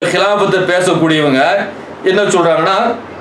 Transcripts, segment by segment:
ஹிலாபத்தை பேசக்கூடியவங்க என்ன சொல்றாங்கன்னா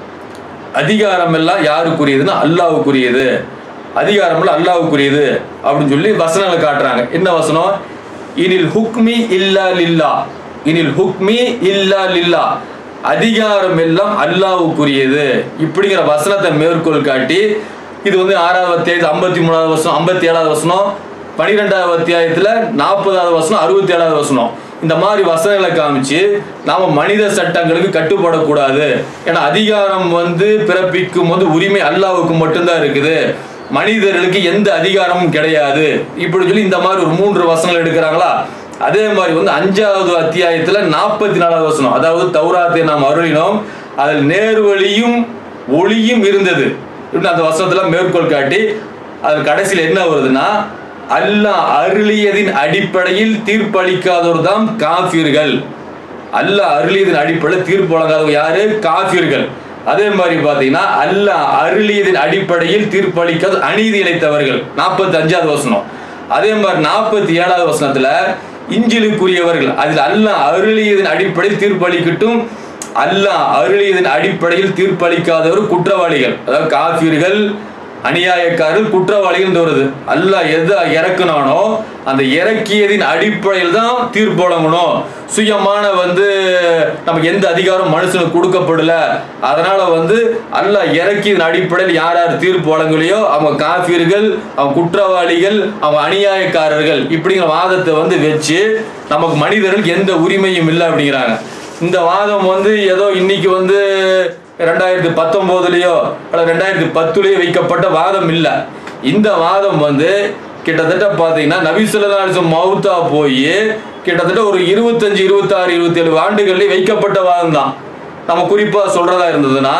அதிகாரம் எல்லாம் யாருக்குரியதுன்னா அல்லாவுக்குரியது அதிகாரம் எல்லாம் அல்லாவுக்குரியது அப்படின்னு சொல்லி வசனங்களை காட்டுறாங்க என்ன வசனம் இனில் ஹுக்மி இல்லா லில்லா இனில் ஹுக்மி இல்லா லில்லா அதிகாரம் எல்லாம் அல்லாவுக்குரியது இப்படிங்கிற வசனத்தை மேற்கோள் காட்டி இது வந்து ஆறாவது அத்தியாயத்து ஐம்பத்தி மூணாவது வசனம் ஐம்பத்தி ஏழாவது வசனம் பனிரெண்டாவது அத்தியாயத்துல நாற்பதாவது வசனம் அறுபத்தி ஏழாவது வசனம் இந்த மாதிரி வசனங்களை காமிச்சு நாம மனித சட்டங்களுக்கு கட்டுப்படக்கூடாது ஏன்னா அதிகாரம் வந்து பிறப்பிக்கும் போது உரிமை அல்லாவுக்கு மட்டும்தான் இருக்குது மனிதர்களுக்கு எந்த அதிகாரமும் கிடையாது இப்படி சொல்லி இந்த மாதிரி ஒரு மூன்று வசனங்கள் எடுக்கிறாங்களா அதே மாதிரி வந்து அஞ்சாவது அத்தியாயத்துல நாற்பத்தி நாலாவது வசனம் அதாவது தௌராத்தை நாம் அருளினோம் அதில் நேர்வழியும் ஒளியும் இருந்தது இப்படின்னு அந்த வசனத்துல மேற்கோள் காட்டி அது கடைசியில் என்ன வருதுன்னா அல்லாஹ் அருளியதின் அடிப்படையில் தீர்ப்பளிக்காதவர் தான் காஃபிர்கள் அல்லாஹ் அருளியதின் அடிப்படையில் தீர்ப்பு வழங்காதவங்க யாரு காஃபிர்கள் அதே மாதிரி பாத்தீங்கன்னா அல்லாஹ் அருளியதின் அடிப்படையில் தீர்ப்பளிக்காத அநீதி இழைத்தவர்கள் நாற்பத்தி அஞ்சாவது வசனம் அதே மாதிரி நாற்பத்தி ஏழாவது வசனத்துல இஞ்சிலுக்குரியவர்கள் அதில் அல்லாஹ் அருளியதின் அடிப்படையில் தீர்ப்பளிக்கட்டும் அல்லாஹ் அருளியதின் அடிப்படையில் தீர்ப்பளிக்காதவர் குற்றவாளிகள் அதாவது காஃபிர்கள் அநியாயக்காரர்கள் குற்றவாளிகள் என்று வருது அல்லாஹ் எதை இறக்குனானோ அந்த இறக்கியதின் அடிப்படையில் தான் தீர்ப்பு வழங்கணும் சுயமான வந்து நமக்கு எந்த அதிகாரம் மனுஷனுக்கு கொடுக்கப்படல அதனால வந்து அல்லாஹ் இறக்கியதன் அடிப்படையில் யார் யார் தீர்ப்பு வழங்கலையோ அவங்க காஃபிர்கள் அவங்க குற்றவாளிகள் அவங்க அநியாயக்காரர்கள் இப்படிங்கிற வாதத்தை வந்து வச்சு நமக்கு மனிதர்களுக்கு எந்த உரிமையும் இல்லை அப்படிங்கிறாங்க இந்த வாதம் வந்து ஏதோ இன்னைக்கு வந்து ரெண்டாயிரத்தி பத்தொன்பதுலயோ அல்லது ரெண்டாயிரத்தி பத்துலயோ வைக்கப்பட்ட வாதம் இல்லை இந்த வாதம் வந்து கிட்டத்தட்ட பார்த்தீங்கன்னா நபிசுல்லாசம் மவுத்தா போய் கிட்டத்தட்ட ஒரு இருபத்தஞ்சு இருபத்தாறு இருபத்தேழு ஆண்டுகள்லேயே வைக்கப்பட்ட வாதம் தான் நம்ம குறிப்பாக சொல்றதா இருந்ததுன்னா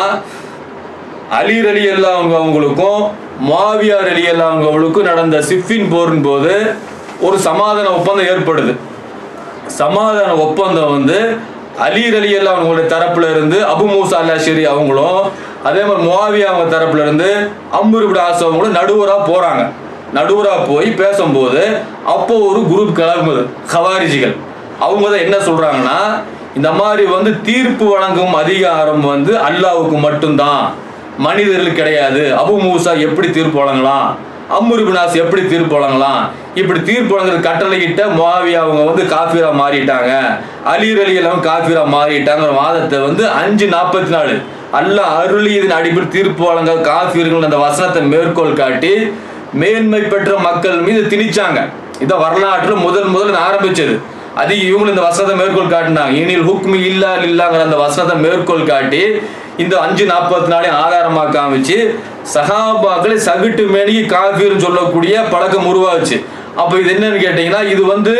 அலீர் அலி அல்லா அவங்க அவங்களுக்கும் மாவியார் அலி அல்லா அவங்களுக்கும் நடந்த சிஃபின் போரின் போது ஒரு சமாதான ஒப்பந்தம் ஏற்படுது சமாதான ஒப்பந்தம் வந்து அலீர் அலி அல்லா அவங்களுடைய தரப்புல இருந்து அபு மூசா அல்லாஷரி அவங்களும் அதே மாதிரி முவாவியா அவங்க தரப்புல இருந்து அம்புருபிட ஆசு அவங்களும் நடுவரா போறாங்க நடுவரா போய் பேசும்போது அப்போ ஒரு குரூப் கிளம்புது ஹவாரிஜிகள் அவங்க தான் என்ன சொல்றாங்கன்னா இந்த மாதிரி வந்து தீர்ப்பு வழங்கும் அதிகாரம் வந்து அல்லாவுக்கு மட்டும்தான் மனிதர்களுக்கு கிடையாது அபு மூசா எப்படி தீர்ப்பு வழங்கலாம் அம்முருபினாஸ் எப்படி தீர்ப்பு வழங்கலாம் இப்படி தீர்ப்பு வழங்குறது கட்டளையிட்ட முவாவியா அவங்க வந்து காஃபிரா மாறிட்டாங்க அலீர் அலி எல்லாம் காஃபிரா மாறிட்டாங்கிற வாதத்தை வந்து அஞ்சு நாற்பத்தி நாலு அல்லாஹ் அருளியதின் அடிப்படையில் தீர்ப்பு வழங்க காஃபிர்கள் அந்த வசனத்தை மேற்கோள் காட்டி மேன்மை பெற்ற மக்கள் மீது திணிச்சாங்க இதான் வரலாற்றில் முதல் முதல் ஆரம்பிச்சது அதிக இவங்களும் இந்த வசனத்தை மேற்கோள் காட்டினாங்க இனில் ஹுக்மி இல்லா இல்லாங்கிற அந்த வசனத்தை மேற்கோள் காட்டி இந்த அஞ்சு நாற்பத்தி நாலையும் ஆதாரமாக காமிச்சு சகாபாக்களை சகுட்டு மேனிக்கு காஃபீர்னு சொல்லக்கூடிய பழக்கம் உருவாச்சு அப்போ இது என்னன்னு கேட்டிங்கன்னா இது வந்து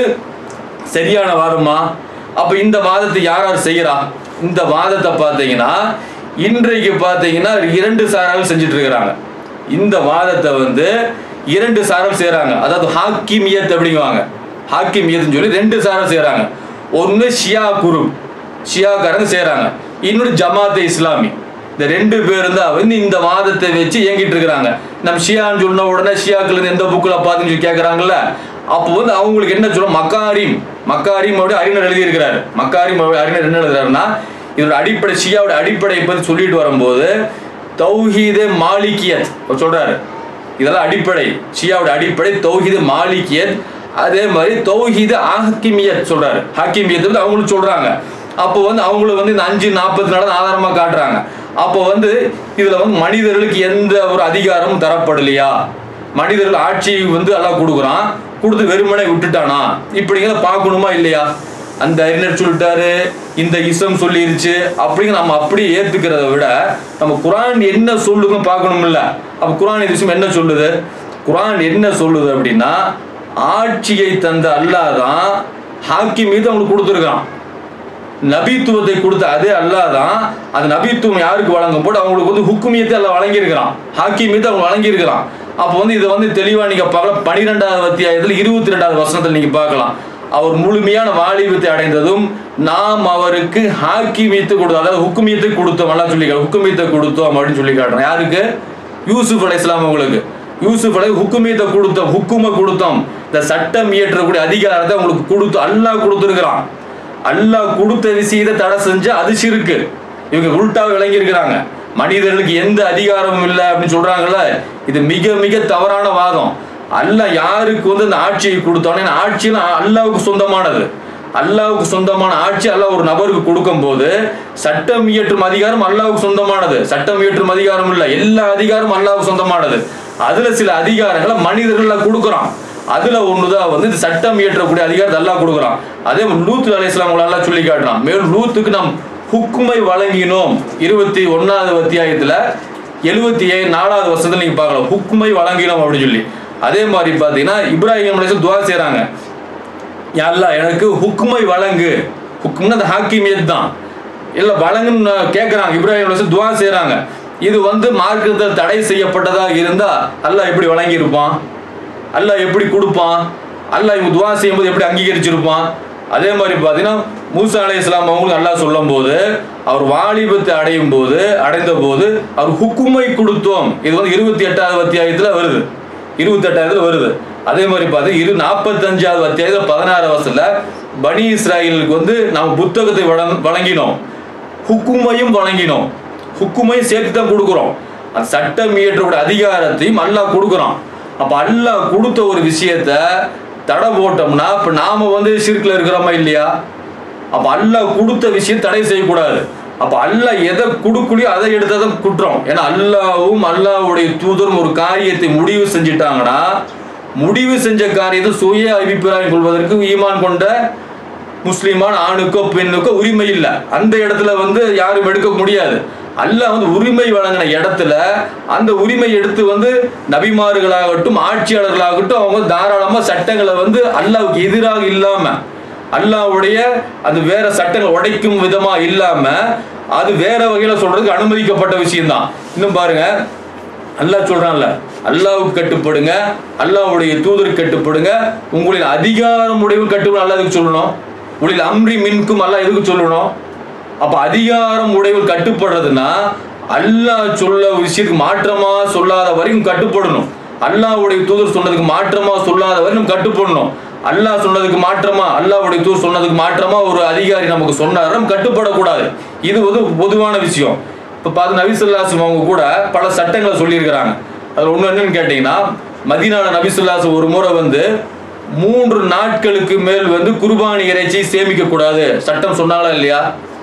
சரியான வாதமா அப்போ இந்த வாதத்தை யார் யார் செய்கிறா இந்த வாதத்தை பார்த்தீங்கன்னா இன்றைக்கு பார்த்தீங்கன்னா இரண்டு சாரால் செஞ்சுட்டு இருக்கிறாங்க இந்த வாதத்தை வந்து இரண்டு சாரம் செய்கிறாங்க அதாவது ஹாக்கிமியத் அப்படிங்குவாங்க ஹாக்கிமியத்னு சொல்லி ரெண்டு சாரம் செய்கிறாங்க ஒன்று ஷியா குரு ஷியாக்காரங்க செய்கிறாங்க இன்னொரு ஜமாத்தே இஸ்லாமி இந்த ரெண்டு பேரும் தான் வந்து இந்த வாதத்தை வச்சு இயங்கிட்டு இருக்கிறாங்க நம்ம ஷியான்னு சொன்ன உடனே ஷியாக்கள் இருந்து எந்த புக்கில் பார்த்துன்னு சொல்லி கேட்குறாங்கல்ல அப்போ வந்து அவங்களுக்கு என்ன சொல்ல மக்காரிம் மக்காரிம் அப்படி அறிஞர் எழுதியிருக்கிறார் மக்காரிம் அப்படி அறிஞர் என்ன எழுதுறாருன்னா இதோட அடிப்படை ஷியாவோட அடிப்படையை பற்றி சொல்லிட்டு வரும்போது தௌஹீதே மாலிகியத் அவர் சொல்றாரு இதெல்லாம் அடிப்படை ஷியாவோட அடிப்படை தௌஹீத மாலிகியத் அதே மாதிரி தௌஹீத ஹாக்கிமியத் சொல்றாரு ஹாக்கிமியத் வந்து அவங்களும் சொல்றாங்க அப்போ வந்து அவங்களுக்கு வந்து இந்த அஞ்சு நாற்பத்தி நாலு ஆதாரமா காட்டுறாங்க அப்போ வந்து இதுல வந்து மனிதர்களுக்கு எந்த ஒரு அதிகாரமும் தரப்படலையா மனிதர்கள் ஆட்சி வந்து எல்லாம் கொடுக்குறான் கொடுத்து வெறுமனே விட்டுட்டானா இப்படிங்கிறத பார்க்கணுமா இல்லையா அந்த அறிஞர் சொல்லிட்டாரு இந்த இசம் சொல்லிருச்சு அப்படிங்க நம்ம அப்படியே ஏத்துக்கிறத விட நம்ம குரான் என்ன சொல்லுதுன்னு பார்க்கணும்ல அப்ப குரான் இந்த விஷயம் என்ன சொல்லுது குரான் என்ன சொல்லுது அப்படின்னா ஆட்சியை தந்த அல்லாஹ் தான் ஹாக்கி மீது அவங்களுக்கு கொடுத்துருக்கான் நபித்துவத்தை கொடுத்த அதே அல்லாஹ் தான் அந்த நபித்துவம் யாருக்கு வழங்கும் போது அவங்களுக்கு வந்து ஹுக்குமியத்தை எல்லாம் வழங்கியிருக்கிறான் ஹாக்கிமியத்தை அவங்க வழங்கியிருக்கிறான் அப்போ வந்து இதை வந்து தெளிவாக நீங்கள் பார்க்கலாம் பனிரெண்டாவது அத்தியாயத்தில் இருபத்தி ரெண்டாவது வசனத்தில் நீங்கள் பார்க்கலாம் அவர் முழுமையான வாலிபத்தை அடைந்ததும் நாம் அவருக்கு ஹாக்கிமியத்தை கொடுத்தோம் அதாவது ஹுக்குமியத்தை கொடுத்தோம் எல்லாம் சொல்லி ஹுக்குமியத்தை கொடுத்தோம் அப்படின்னு சொல்லி காட்டுறோம் யாருக்கு யூசுப் அலை இஸ்லாம் அவங்களுக்கு யூசுப் அலை ஹுக்குமியத்தை கொடுத்தோம் ஹுக்குமை கொடுத்தோம் இந்த சட்டம் இயற்றக்கூடிய அதிகாரத்தை உங்களுக்கு கொடுத்து அல்லாஹ் கொடுத்துருக்கிறான் அல்லாஹ் கொடுத்த விஷயத்தை தடை செஞ்சு அது சிறுக்கு இவங்க உள்டா விளங்கி இருக்கிறாங்க மனிதர்களுக்கு எந்த அதிகாரமும் இல்லை அப்படின்னு சொல்றாங்கல்ல இது மிக மிக தவறான வாதம் அல்லாஹ் யாருக்கு வந்து இந்த ஆட்சியை கொடுத்தானே ஆட்சியெல்லாம் அல்லாவுக்கு சொந்தமானது அல்லாவுக்கு சொந்தமான ஆட்சி அல்லாஹ் ஒரு நபருக்கு கொடுக்கும்போது சட்டம் இயற்றும் அதிகாரம் அல்லாவுக்கு சொந்தமானது சட்டம் இயற்றும் அதிகாரம் இல்ல எல்லா அதிகாரமும் அல்லாவுக்கு சொந்தமானது அதுல சில அதிகாரங்களை மனிதர்கள கொடுக்குறான் அதுல ஒண்ணுதான் வந்து இந்த சட்டம் இயற்றக்கூடிய அதிகாரத்தை அல்லாஹ் கொடுக்குறான் அதே மாதிரி லூத் அலைஹிஸ்ஸலாம் அல்லாஹ் சொல்லி காட்டுறான் மேலும் லூத்துக்கு நாம் ஹுக்குமை வழங்கினோம் இருபத்தி ஒன்னாவது அத்தியாயத்துல எழுபத்தி ஏழு நாலாவது வருஷத்துல நீங்க பார்க்கலாம் ஹுக்குமை வழங்கினோம் அப்படின்னு சொல்லி அதே மாதிரி பாத்தீங்கன்னா இப்ராஹிம் அலைஹிஸ்ஸலாம் துவா செய்றாங்க யா அல்லாஹ் எனக்கு ஹுக்குமை வழங்கு ஹுக்கும்னா அந்த ஹாக்கிமியத் தான் இல்ல வழங்குன்னு கேட்குறாங்க இப்ராஹிம் அலைஹிஸ்ஸலாம் துவா செய்றாங்க இது வந்து மார்க்கத்தில் தடை செய்யப்பட்டதா இருந்தா அல்லாஹ் எப்படி வழங்கி இருப்பான் அல்லாஹ் எப்படி கொடுப்பான் அல்லாஹ் இவங்க துவா செய்யும்போது எப்படி அங்கீகரிச்சிருப்பான் அதே மாதிரி பார்த்தீங்கன்னா மூசா அலை இஸ்லாம் அவங்களுக்கு அல்லாஹ் சொல்லும் போது அவர் வாலிபத்தை அடையும் போது அடைந்த போது அவர் ஹுக்குமை கொடுத்தோம் இது வந்து இருபத்தி எட்டாவது அத்தியாயத்துல வருது இருபத்தி எட்டாயிரத்துல வருது அதே மாதிரி பார்த்து இரு நாற்பத்தஞ்சாவது அத்தியாயத்துல பதினாறு வருஷத்துல பனி இஸ்ராயலுக்கு வந்து நாம் புத்தகத்தை வழங் வழங்கினோம் ஹுக்குமையும் வழங்கினோம் ஹுக்குமையும் சேர்த்து தான் கொடுக்குறோம் அந்த சட்டம் இயற்றக்கூடிய அதிகாரத்தையும் அல்லாஹ் கொடுக்குறான் அப்ப அல்லாஹ் கொடுத்த ஒரு விஷயத்த தடை போட்டோம்னா இப்ப நாம வந்து சிறுக்கில் இருக்கிறோமா இல்லையா அப்ப அல்லாஹ் கொடுத்த விஷயம் தடை செய்யக்கூடாது அப்ப அல்லாஹ் எதை கொடுக்கலையோ அதை எடுத்ததான் குற்றம் ஏன்னா அல்லாவும் அல்லாஹ்வுடைய தூதரும் ஒரு காரியத்தை முடிவு செஞ்சிட்டாங்கன்னா முடிவு செஞ்ச காரியத்தை சுய அபிப்பிராயம் கொள்வதற்கு ஈமான் கொண்ட முஸ்லிமான ஆணுக்கோ பெண்ணுக்கோ உரிமை இல்லை அந்த இடத்துல வந்து யாரும் எடுக்க முடியாது அல்லாஹ் வந்து உரிமை வழங்கின இடத்துல அந்த உரிமை எடுத்து வந்து நபிமார்களாகட்டும் ஆட்சியாளர்களாகட்டும் அவங்க தாராளமா சட்டங்களை வந்து அல்லாவுக்கு எதிராக இல்லாம அல்லாஹ்வுடைய அது வேற சட்டங்கள் உடைக்கும் விதமா இல்லாம அது வேற வகையில சொல்றதுக்கு அனுமதிக்கப்பட்ட விஷயம்தான் இன்னும் பாருங்க அல்லாஹ் சொல்றான்ல அல்லாஹ்வுக்கு கட்டுப்படுங்க அல்லாஹ்வுடைய தூதருக்கு கட்டுப்படுங்க உங்களின் அதிகாரம் உடையவர் கட்டுப்படும் அல்லாஹ் எதுக்கு சொல்லணும் உங்களில் அம்ரி மின்கும் அல்லாஹ் எதுக்கு சொல்லணும் அப்ப அதிகாரம் உடையவர் கட்டுப்படுறதுன்னா அல்லாஹ் சொல்ல விஷயத்துக்கு மாற்றமா சொல்லாத வரைக்கும் கட்டுப்படணும் அல்லாஹ்வுடைய தூதர் சொன்னதுக்கு மாற்றமா சொல்லாத வரை நம்ம கட்டுப்படணும் அல்லாஹ் சொன்னதுக்கு மாற்றமா அல்லாஹ்வுடைய தூதர் சொன்னதுக்கு மாற்றமா ஒரு அதிகாரி நமக்கு சொன்னார் நம்ம கட்டுப்படக்கூடாது இது வந்து பொதுவான விஷயம் இப்போ பார்த்து நபிசுல்லாசம் அவங்க கூட பல சட்டங்களை சொல்லியிருக்கிறாங்க அதில் ஒன்று என்னன்னு கேட்டிங்கன்னா மதீனால நபிசுல்லாசம் ஒரு முறை வந்து மூன்று நாட்களுக்கு மேல் வந்து குர்பானி இறைச்சி சேமிக்க கூடாது சட்டம் சொன்னாங்களா இல்லையா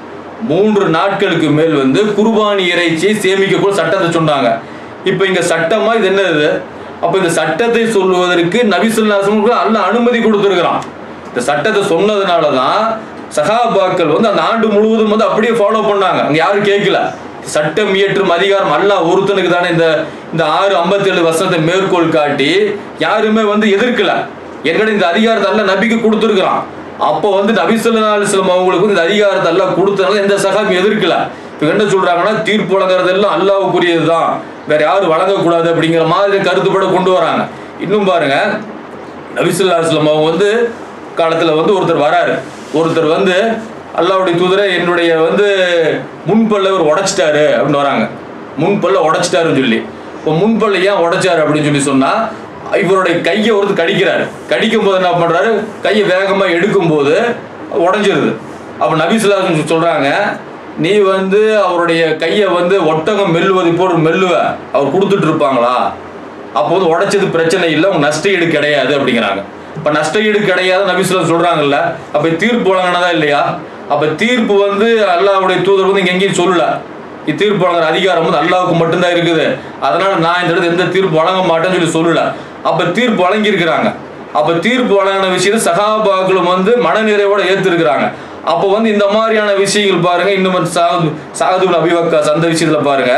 மூன்று நாட்களுக்கு மேல் வந்து குர்பானி இறைச்சியை சேமிக்க கூட சட்டத்தை சொன்னாங்க இப்போ இங்க சட்டமா இது என்னது அப்ப இந்த சட்டத்தை சொல்வதற்கு நபிசுல்லாசமுக்கு அல்ல அனுமதி கொடுத்துருக்கிறான் இந்த சட்டத்தை சொன்னதுனால தான் சகாபாக்கள் வந்து அந்த ஆண்டு முழுவதும் வந்து அப்படியே ஃபாலோ பண்ணாங்க அங்க யாரும் கேட்கல சட்டம் இயற்றும் அதிகாரம் அல்லாஹ் ஒருத்தனுக்கு தானே இந்த இந்த ஆறு ஐம்பத்தேழு வருஷத்தை மேற்கோள் காட்டி யாருமே வந்து எதிர்க்கல ஏற்கனவே இந்த அதிகாரத்தை எல்லாம் நபிக்கு கொடுத்துருக்குறான் அப்போ வந்து நபி ஸல்லல்லாஹு அலைஹி வஸல்லம் அவங்களுக்கு வந்து இந்த அதிகாரத்தை எல்லாம் கொடுத்தனால எந்த சகாபி எதிர்க்கல இப்போ என்ன சொல்றாங்கன்னா தீர்ப்பு வழங்குறது எல்லாம் அல்லாஹ்வுக்குரியது தான் வேற யாரும் வழங்கக்கூடாது அப்படிங்கிற மாதிரி கருத்துப்பட கொண்டு வராங்க இன்னும் பாருங்க நபிசுல்லா அலுவலம் அவங்க வந்து காலத்துல வந்து ஒருத்தர் வராரு ஒருத்தர் வந்து அல்லாஹ்வுடைய தூதரை என்னுடைய வந்து முன்பல்ல இவர் உடைச்சிட்டாரு அப்படின்னு வராங்க முன்பல்ல உடைச்சிட்டாருன்னு சொல்லி இப்போ முன்பல்ல ஏன் உடைச்சாரு அப்படின்னு சொல்லி சொன்னா இவருடைய கையை ஒருத்தர் கடிக்கிறாரு கடிக்கும் போது என்ன பண்றாரு கையை வேகமா எடுக்கும் போது உடைஞ்சிருது அப்ப நபிசுல்லா சொல்றாங்க நீ வந்து அவருடைய கையை வந்து ஒட்டகம் மெல்லுவது போல் மெல்லுவ அவர் கொடுத்துட்டு இருப்பாங்களா அப்போ வந்து உடைச்சது பிரச்சனை இல்லை உங்க நஷ்ட ஈடு கிடையாது அப்படிங்கிறாங்க இப்ப நஷ்ட ஈடு கிடையாது நபிசுல்லா சொல்றாங்கல்ல அப்ப தீர்ப்பு வழங்கினதா இல்லையா அப்ப தீர்ப்பு வந்து அல்லாஹ்வுடைய தூதர் வந்து இங்க எங்கேயும் சொல்லல தீர்ப்பு வழங்குற அதிகாரம் வந்து அல்லாவுக்கு மட்டும்தான் இருக்குது அதனால நான் இந்த இடத்துல எந்த தீர்ப்பு வழங்க மாட்டேன்னு சொல்லி சொல்லல அப்ப தீர்ப்பு வழங்கி இருக்கிறாங்க அப்ப தீர்ப்பு வழங்கின விஷயத்தை சகாபாக்களும் வந்து மனநிறைவோட ஏத்திருக்கிறாங்க அப்போ வந்து இந்த மாதிரியான விஷயங்கள் பாருங்க இன்னும் சாது சாதுல் அபிவக்காஸ் அந்த விஷயத்துல பாருங்க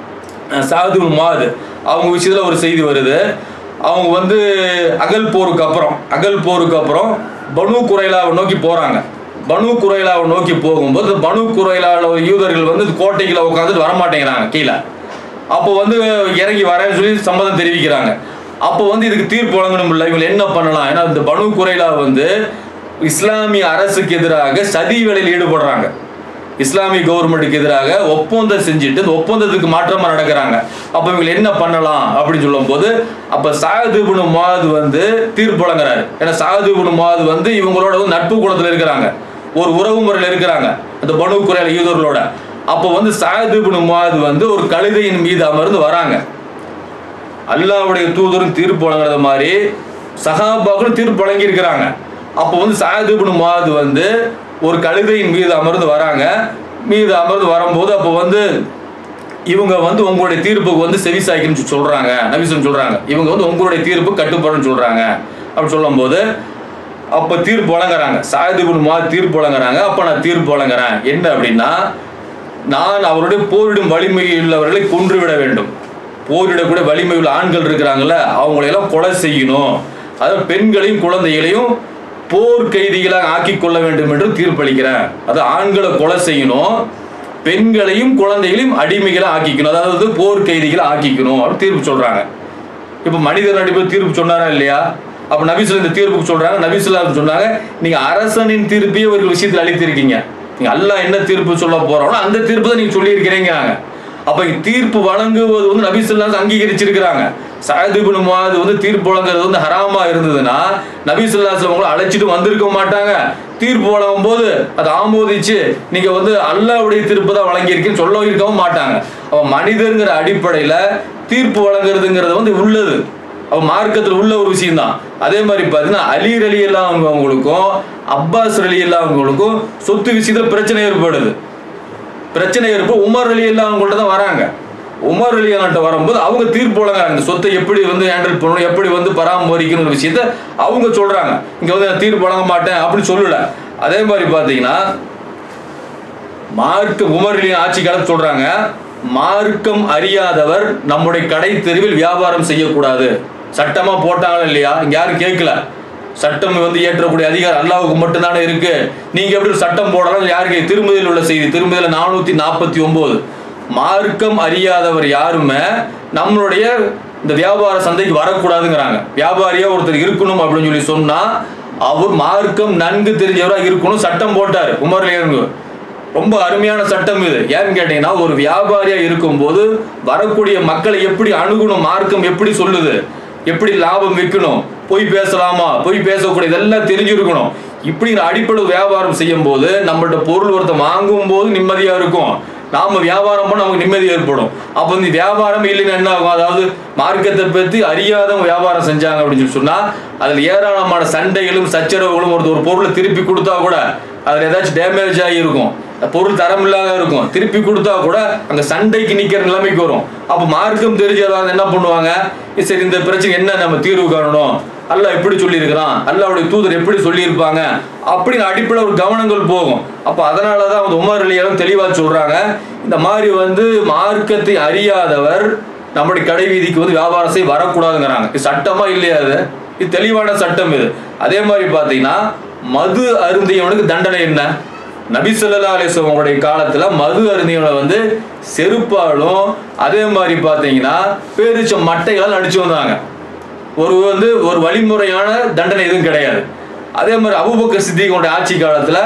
சாதுல் மாது அவங்க விஷயத்துல ஒரு செய்தி வருது அவங்க வந்து அகல் போருக்கு அப்புறம் அகல் போருக்கு அப்புறம் பனு குறைலாவை நோக்கி போறாங்க பனு குறைலாவை நோக்கி போகும்போது பனு குறைலால யூதர்கள் வந்து கோட்டைக்குள்ள உட்காந்துட்டு வரமாட்டேங்கிறாங்க கீழே அப்போ வந்து இறங்கி வரேன்னு சொல்லி சம்மதம் தெரிவிக்கிறாங்க அப்போ வந்து இதுக்கு தீர்ப்பு வழங்கணும் இல்லை இவங்க என்ன பண்ணலாம் ஏன்னா இந்த பனு குறைலா வந்து இஸ்லாமிய அரசுக்கு எதிராக சதி வேலையில் ஈடுபடுறாங்க இஸ்லாமிய கவர்மெண்ட்டுக்கு எதிராக ஒப்பந்தம் செஞ்சுட்டு இந்த ஒப்பந்தத்துக்கு மாற்றமா நடக்கிறாங்க அப்ப இவங்க என்ன பண்ணலாம் அப்படின்னு சொல்லும் போது அப்ப சாகுதுபுனு மாது வந்து தீர்ப்பு வழங்குறாரு ஏன்னா சாகுதுபுனு மாது வந்து இவங்களோட வந்து நட்பு குலத்துல இருக்கிறாங்க ஒரு உறவு முறையில் இருக்கிறாங்க அந்த பனு குறையில யூதர்களோட அப்போ வந்து சாயதுபின் முவாது வந்து ஒரு கழுதையின் மீது அமர்ந்து வராங்க அல்லாவுடைய தூதரும் தீர்ப்பு வழங்குறது மாதிரி சகாபாக்களும் தீர்ப்பு வழங்கி இருக்கிறாங்க அப்போ வந்து சாயதுபின் முவாது வந்து ஒரு கழுதையின் மீது அமர்ந்து வராங்க மீது அமர்ந்து வரும்போது அப்போ வந்து இவங்க வந்து உங்களுடைய தீர்ப்புக்கு வந்து செவிசாய்க்குன்னு சொல்றாங்க நபிசன் சொல்றாங்க இவங்க வந்து உங்களுடைய தீர்ப்பு கட்டுப்படுன்னு சொல்றாங்க அப்படி சொல்லும்போது அப்ப தீர்ப்பு வழங்குறாங்க சாயதுபின் முவாது தீர்ப்பு வழங்குறாங்க அப்ப நான் தீர்ப்பு வழங்குறேன் என்ன அப்படின்னா நான் அவருடைய போரிடும் வலிமை உள்ளவர்களை கொன்றுவிட வேண்டும் போரிடக்கூடிய வலிமை உள்ள ஆண்கள் இருக்கிறாங்கல்ல அவங்களையெல்லாம் கொலை செய்யணும் அதாவது பெண்களையும் குழந்தைகளையும் போர் கைதிகளாக ஆக்கி கொள்ள வேண்டும் என்று தீர்ப்பளிக்கிறேன் அது ஆண்களை கொலை செய்யணும் பெண்களையும் குழந்தைகளையும் அடிமைகளை ஆக்கிக்கணும் அதாவது போர் கைதிகளை ஆக்கிக்கணும் அப்படின்னு தீர்ப்பு சொல்றாங்க இப்போ மனிதர் அடிப்படை தீர்ப்பு சொன்னாரா இல்லையா அப்ப நபிசுல்லா இந்த தீர்ப்புக்கு சொல்றாங்க நபிசுல்லா சொன்னாங்க நீங்க அரசனின் தீர்ப்பையே ஒரு விஷயத்தில் அளித்திருக்கீங்க நீங்க அல்லாஹ் என்ன தீர்ப்பு சொல்ல போறோம்னா அந்த தீர்ப்பு தான் நீங்க சொல்லியிருக்கிறீங்கிறாங்க அப்ப இங்க தீர்ப்பு வழங்குவது வந்து நபிசுல்லா அங்கீகரிச்சிருக்கிறாங்க சாயதுபின் முவாது வந்து தீர்ப்பு வழங்குறது வந்து ஹராமா இருந்ததுன்னா நபிசுல்லா அவங்களை அழைச்சிட்டு வந்திருக்க மாட்டாங்க தீர்ப்பு வழங்கும் போது அதை ஆமோதிச்சு நீங்க வந்து அல்லாவுடைய தீர்ப்பு தான் வழங்கியிருக்கீங்கன்னு சொல்ல இருக்கவும் மாட்டாங்க அவ மனிதருங்கிற அடிப்படையில தீர்ப்பு வழங்குறதுங்கிறது வந்து உள்ளது அவ மார்க்கத்தில் உள்ள ஒரு விஷயம் தான் அதே மாதிரி பார்த்தீங்கன்னா அலீர் அலி எல்லாம் அவங்களுக்கும் அப்பாஸ் அலி எல்லாம் அவங்களுக்கும் சொத்து விஷயத்துல பிரச்சனை ஏற்படுது பிரச்சனை ஏற்படும் உமர் அலி எல்லாம் அவங்கள்ட்ட தான் வராங்க உமர் அலி அண்ணாட்ட வரும்போது அவங்க தீர்ப்பு வழங்குறாங்க இந்த சொத்தை எப்படி வந்து ஹேண்டில் பண்ணணும் எப்படி வந்து பராமரிக்கணும் விஷயத்த அவங்க சொல்றாங்க இங்க வந்து நான் தீர்ப்பு வழங்க மாட்டேன் அப்படின்னு சொல்லல அதே மாதிரி பார்த்தீங்கன்னா மார்க்க உமரின் ஆட்சி காலத்து சொல்றாங்க மார்க்கம் அறியாதவர் நம்முடைய கடை தெருவில் வியாபாரம் செய்யக்கூடாது சட்டமா போட்டாங்களா இல்லையா இங்க யாரும் கேட்கல சட்டம் வந்து ஏற்றக்கூடிய அதிகாரம் அல்லாவுக்கு மட்டும்தானே இருக்கு நீங்க எப்படி ஒரு சட்டம் போடலாம் யாருக்கு திருமதியில் உள்ள செய்தி திருமதியில நானூத்தி நாற்பத்தி ஒன்பது மார்க்கம் அறியாதவர் யாருமே நம்மளுடைய இந்த வியாபார சந்தைக்கு வரக்கூடாதுங்கிறாங்க வியாபாரியா ஒருத்தர் இருக்கணும் அப்படின்னு சொல்லி சொன்னா அவர் மார்க்கம் நன்கு தெரிஞ்சவரா இருக்கணும் சட்டம் போட்டார் உமர்லேருந்து ரொம்ப அருமையான சட்டம் இது ஏன்னு கேட்டீங்கன்னா ஒரு வியாபாரியா இருக்கும்போது வரக்கூடிய மக்களை எப்படி அணுகணும் மார்க்கம் எப்படி சொல்லுது எப்படி லாபம் விற்கணும் பொய் பேசலாமா பொய் பேசக்கூடிய இதெல்லாம் தெரிஞ்சிருக்கணும் இப்படிங்கிற அடிப்படை வியாபாரம் செய்யும் போது நம்மள்ட்ட பொருள் ஒருத்தன் வாங்கும் போது நிம்மதியா இருக்கும் நாம வியாபாரம் பண்ண நமக்கு நிம்மதி ஏற்படும் அப்போ இந்த வியாபாரம் இல்லைன்னு என்ன ஆகும் அதாவது மார்க்கத்தை பத்தி அறியாதவங்க வியாபாரம் செஞ்சாங்க அப்படின்னு சொல்லி சொன்னா அதுல ஏராளமான சண்டைகளும் சச்சரவுகளும் ஒரு ஒரு பொருளை திருப்பி கொடுத்தா கூட அதுல ஏதாச்சும் டேமேஜ் ஆகி இருக்கும் பொருள் தரம் இல்லாத இருக்கும் திருப்பி கொடுத்தா கூட அங்க சண்டைக்கு நிக்கிற நிலைமைக்கு வரும் அப்ப மார்க்கம் தெரிஞ்சவங்க என்ன பண்ணுவாங்க சரி இந்த பிரச்சனை என்ன நம்ம தீர்வு காணணும் அல்லாஹ் எப்படி சொல்லியிருக்கிறான் அல்லாவுடைய தூதர் எப்படி சொல்லியிருப்பாங்க அப்படின்னு அடிப்படை ஒரு கவனங்கள் போகும் அப்ப அதனாலதான் வந்து உமர் அலியாலும் தெளிவா சொல்றாங்க இந்த மாதிரி வந்து மார்க்கத்தை அறியாதவர் நம்முடைய கடை வீதிக்கு வந்து வியாபாரம் செய்ய வரக்கூடாதுங்கிறாங்க இது சட்டமா இல்லையா அது இது தெளிவான சட்டம் இது அதே மாதிரி பாத்தீங்கன்னா மது அருந்தியவனுக்கு தண்டனை என்ன நபி சொல்லா அலிஸ்வங்களுடைய காலத்துல மது அருந்தியவனை வந்து செருப்பாலும் அதே மாதிரி பாத்தீங்கன்னா பேரிச்ச மட்டைகளால் அடிச்சு வந்தாங்க ஒரு வந்து ஒரு வழிமுறையான தண்டனை எதுவும் கிடையாது அதே மாதிரி அபுபக்கர் சித்திகளுடைய ஆட்சி காலத்துல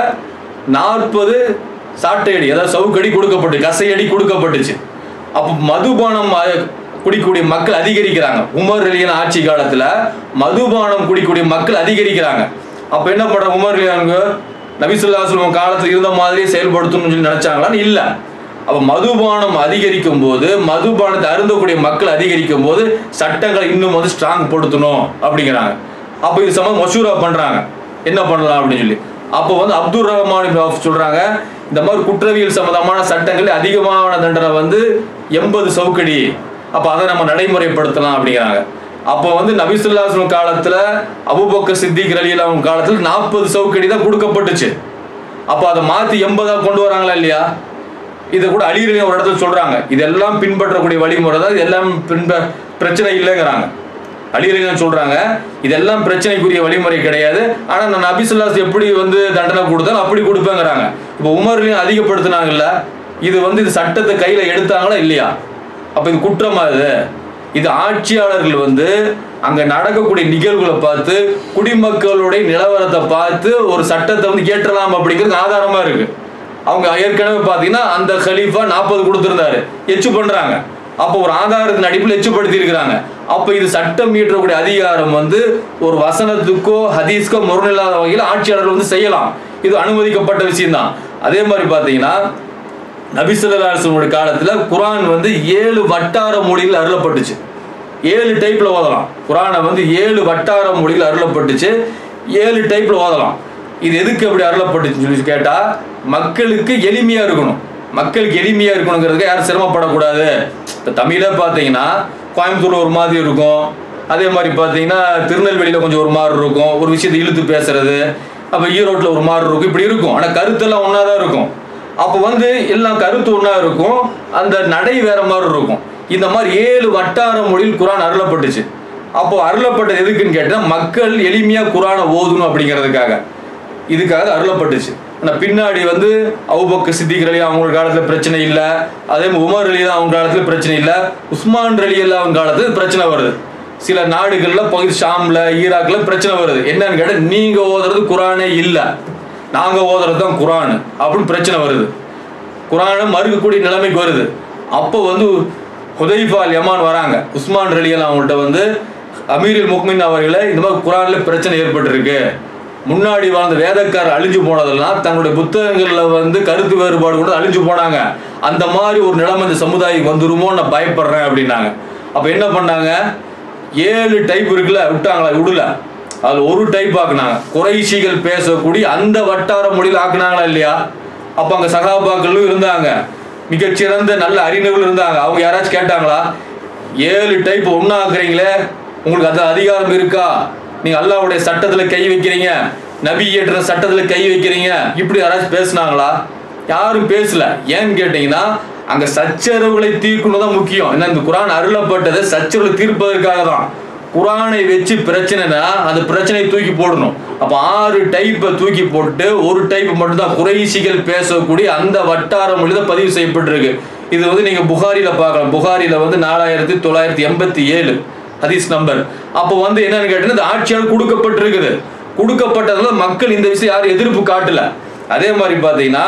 நாற்பது சாட்டையடி அதாவது சவுக்கடி கொடுக்கப்பட்டு கசையடி கொடுக்கப்பட்டுச்சு அப்போ மதுபானம் அ- குடிக்கக்கூடிய மக்கள் அதிகரிக்கிறாங்க உமர் அலியன் ஆட்சி காலத்துல மதுபானம் குடிக்கக்கூடிய மக்கள் அதிகரிக்கிறாங்க அப்ப என்ன பண்ற உமர் அலியானுங்க நபிசுல்லாஸ்லம் காலத்துல இருந்த மாதிரி செயல்படுத்தணும்னு சொல்லி நினைச்சாங்களான்னு இல்ல அப்ப மதுபானம் அதிகரிக்கும் போது மதுபானத்தை அருந்தக்கூடிய மக்கள் அதிகரிக்கும் போது சட்டங்களை இன்னும் வந்து ஸ்ட்ராங் படுத்தணும் அப்படிங்கிறாங்க அப்ப இது சம்பந்தம் மசூரா பண்றாங்க என்ன பண்ணலாம் அப்படின்னு சொல்லி அப்போ வந்து அப்துல் ரஹ்மான் இப்னு அவுஃப் சொல்றாங்க இந்த மாதிரி குற்றவியல் சம்பந்தமான சட்டங்கள் அதிகமான தண்டனை வந்து எண்பது சவுக்கடி அப்ப அதை நம்ம நடைமுறைப்படுத்தலாம் அப்படிங்கிறாங்க அப்போ வந்து நபிசுல்லாஸ்லம் காலத்துல அபுபக்கர் சித்திக் அலியில் அவங்க காலத்துல நாற்பது சவுக்கடி தான் கொடுக்கப்பட்டுச்சு அப்போ அதை மாத்தி எண்பதா கொண்டு வராங்களா இல்லையா இதை கூட அழியிறீங்க ஒரு இடத்துல சொல்றாங்க இதெல்லாம் பின்பற்றக்கூடிய வழிமுறை தான் இதெல்லாம் பின்ப பிரச்சனை இல்லைங்கிறாங்க அழியிறீங்கன்னு சொல்றாங்க இதெல்லாம் பிரச்சனைக்குரிய வழிமுறை கிடையாது ஆனா நான் நபிசுல்லாஸ் எப்படி வந்து தண்டனை கொடுத்தாலும் அப்படி கொடுப்பேங்கிறாங்க இப்போ உமர்லையும் அதிகப்படுத்தினாங்கல்ல இது வந்து இது சட்டத்தை கையில எடுத்தாங்களா இல்லையா அப்ப இது குற்றமா இது இது ஆட்சியாளர்கள் வந்து அங்க நடக்கக்கூடிய நிகழ்வுகளை பார்த்து குடிமக்களுடைய நிலவரத்தை பார்த்து ஒரு சட்டத்தை வந்து ஏற்றலாம் அப்படிங்கிறது ஆதாரமா இருக்கு அவங்க ஏற்கனவே பார்த்தீங்கன்னா அந்த கலீஃபா நாற்பது கொடுத்துருந்தாரு எச்சு பண்றாங்க அப்போ ஒரு ஆதாரத்தின் அடிப்பில் எச்சுப்படுத்தி இருக்கிறாங்க அப்போ இது சட்டம் இயற்றக்கூடிய அதிகாரம் வந்து ஒரு வசனத்துக்கோ ஹதீஸ்க்கோ முரணில்லாத வகையில் ஆட்சியாளர்கள் வந்து செய்யலாம் இது அனுமதிக்கப்பட்ட விஷயம்தான் அதே மாதிரி பார்த்தீங்கன்னா நபிசுல்லாசனுடைய காலத்துல குரான் வந்து ஏழு வட்டார மொழியில் அருளப்பட்டுச்சு ஏழு டைப்ல ஓதலாம் குரானை வந்து ஏழு வட்டார மொழியில் அருளப்பட்டுச்சு ஏழு டைப்ல ஓதலாம் இது எதுக்கு அப்படி அருளப்பட்டுச்சுன்னு சொல்லி கேட்டா மக்களுக்கு எளிமையா இருக்கணும் மக்களுக்கு எளிமையா இருக்கணுங்கிறதுக்கு யாரும் சிரமப்படக்கூடாது இப்போ தமிழே பார்த்தீங்கன்னா கோயம்புத்தூர்ல ஒரு மாதிரி இருக்கும் அதே மாதிரி பார்த்தீங்கன்னா திருநெல்வேலியில் கொஞ்சம் ஒரு மாதிரி இருக்கும் ஒரு விஷயத்தை இழுத்து பேசுறது அப்போ ஈரோட்டில் ஒரு மாதிரி இருக்கும் இப்படி இருக்கும் ஆனால் கருத்தெல்லாம் ஒன்றா தான் இருக்கும் அப்போ வந்து எல்லாம் கருத்து ஒன்றா இருக்கும் அந்த நடை வேற மாதிரி இருக்கும் இந்த மாதிரி ஏழு வட்டார மொழியில் குரான் அருளப்பட்டுச்சு அப்போ அருளப்பட்டது எதுக்குன்னு கேட்டால் மக்கள் எளிமையாக குரானை ஓதணும் அப்படிங்கிறதுக்காக இதுக்காக அருளப்பட்டுச்சு ஆனால் பின்னாடி வந்து அவுபக்க சித்திக் அலி அவங்க காலத்தில் பிரச்சனை இல்லை அதே மாதிரி உமர் அலி அவங்க காலத்தில் பிரச்சனை இல்லை உஸ்மான் அலி எல்லாம் அவங்க காலத்தில் பிரச்சனை வருது சில நாடுகள்ல பகுதி ஷாம்ல ஈராக்ல பிரச்சனை வருது என்னன்னு கேட்டா நீங்க ஓதுறது குரானே இல்லை நாங்க ஓதுறது தான் குரான் அப்படின்னு பிரச்சனை வருது குரானை மறுக்கக்கூடிய நிலைமைக்கு வருது அப்போ வந்து ஹுதைஃபா அல் யமான் வராங்க உஸ்மான் ரலியல் அவங்கள்ட்ட வந்து அமீரில் முக்மின் அவர்களை இந்த மாதிரி குரான்ல பிரச்சனை ஏற்பட்டிருக்கு முன்னாடி வாழ்ந்த வேதக்காரர் அழிஞ்சு போனதெல்லாம் தங்களுடைய புத்தகங்கள்ல வந்து கருத்து வேறுபாடு கூட அழிஞ்சு போனாங்க அந்த மாதிரி ஒரு நிலைமை இந்த சமுதாயம் வந்துருமோ நான் பயப்படுறேன் அப்படின்னாங்க அப்ப என்ன பண்ணாங்க ஏழு டைப் இருக்குல்ல விட்டாங்களா விடல அது ஒரு டைப் ஆக்குனாங்க குறைஷிகள் பேசக்கூடிய அந்த வட்டார மொழியில் ஆக்குனாங்களா இல்லையா அப்ப அங்க சகாபாக்களும் இருந்தாங்க மிகச்சிறந்த நல்ல அறிஞர்கள் இருந்தாங்க அவங்க யாராச்சும் கேட்டாங்களா ஏழு டைப் ஒண்ணா ஆக்குறீங்களே உங்களுக்கு அந்த அதிகாரம் இருக்கா நீங்க அல்லாஹ்வுடைய சட்டத்துல கை வைக்கிறீங்க நபி ஏற்ற சட்டத்துல கை வைக்கிறீங்க இப்படி யாராச்சும் பேசுனாங்களா யாரும் பேசல ஏன்னு கேட்டீங்கன்னா அங்க சச்சரவுகளை தீர்க்கணும் தான் முக்கியம் ஏன்னா இந்த குரான் அருளப்பட்டது சச்சரவுகளை தீர்ப்பதற்காக தான் குரானை வச்சு பிரச்சனைனா அந்த பிரச்சனையை தூக்கி போடணும் அப்ப ஆறு டைப்பை தூக்கி போட்டு ஒரு டைப் மட்டும்தான் குறைசிகள் பேசக்கூடிய அந்த வட்டார மொழி தான் பதிவு செய்யப்பட்டிருக்கு இது வந்து நீங்க புகாரில பார்க்கலாம் புகாரில வந்து நாலாயிரத்தி தொள்ளாயிரத்தி எண்பத்தி ஏழு ஹதீஸ் நம்பர் அப்போ வந்து என்னன்னு கேட்டீங்கன்னா இந்த ஆட்சியால் கொடுக்கப்பட்டிருக்குது கொடுக்கப்பட்டதுல மக்கள் இந்த விஷயம் யாரும் எதிர்ப்பு காட்டல அதே மாதிரி பார்த்தீங்கன்னா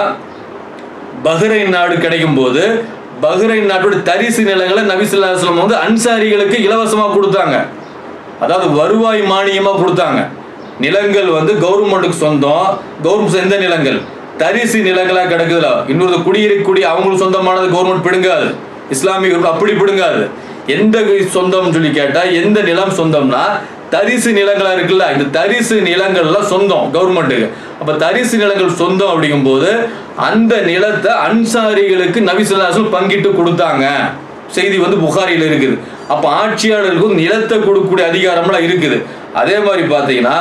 பஹ்ரைன் நாடு கிடைக்கும் போது பஹ்ரைன் நாட்டோட தரிசு நிலங்களை நபிசுல்லாஸ்லம் வந்து அன்சாரிகளுக்கு இலவசமா கொடுத்தாங்க அதாவது வருவாய் மானியமா கொடுத்தாங்க நிலங்கள் வந்து கவர்மெண்ட்டுக்கு சொந்தம் கவர்மெண்ட் எந்த நிலங்கள் தரிசு நிலங்களா கிடக்குதுல இன்னொரு குடியிருக்கக்கூடிய அவங்களுக்கு சொந்தமானது கவர்மெண்ட் பிடுங்காது இஸ்லாமிய group அப்படி பிடுங்காது எந்த சொந்தம்னு சொல்லி கேட்டா எந்த நிலம் சொந்தம்னா தரிசு நிலங்களா இருக்குல்ல இந்த தரிசு நிலங்கள்லாம் சொந்தம் கவர்மெண்ட்டுக்கு அப்ப தரிசு நிலங்கள் சொந்தம் அப்படிங்கும்போது அந்த நிலத்தை அன்சாரிகளுக்கு நபிசுல்லாசல் பங்கிட்டு கொடுத்தாங்க செய்தி வந்து புகாரியில் இருக்குது அப்ப ஆட்சியாளர்களுக்கு நிலத்தை கொடுக்கக்கூடிய அதிகாரம்லாம் இருக்குது அதே மாதிரி பார்த்தீங்கன்னா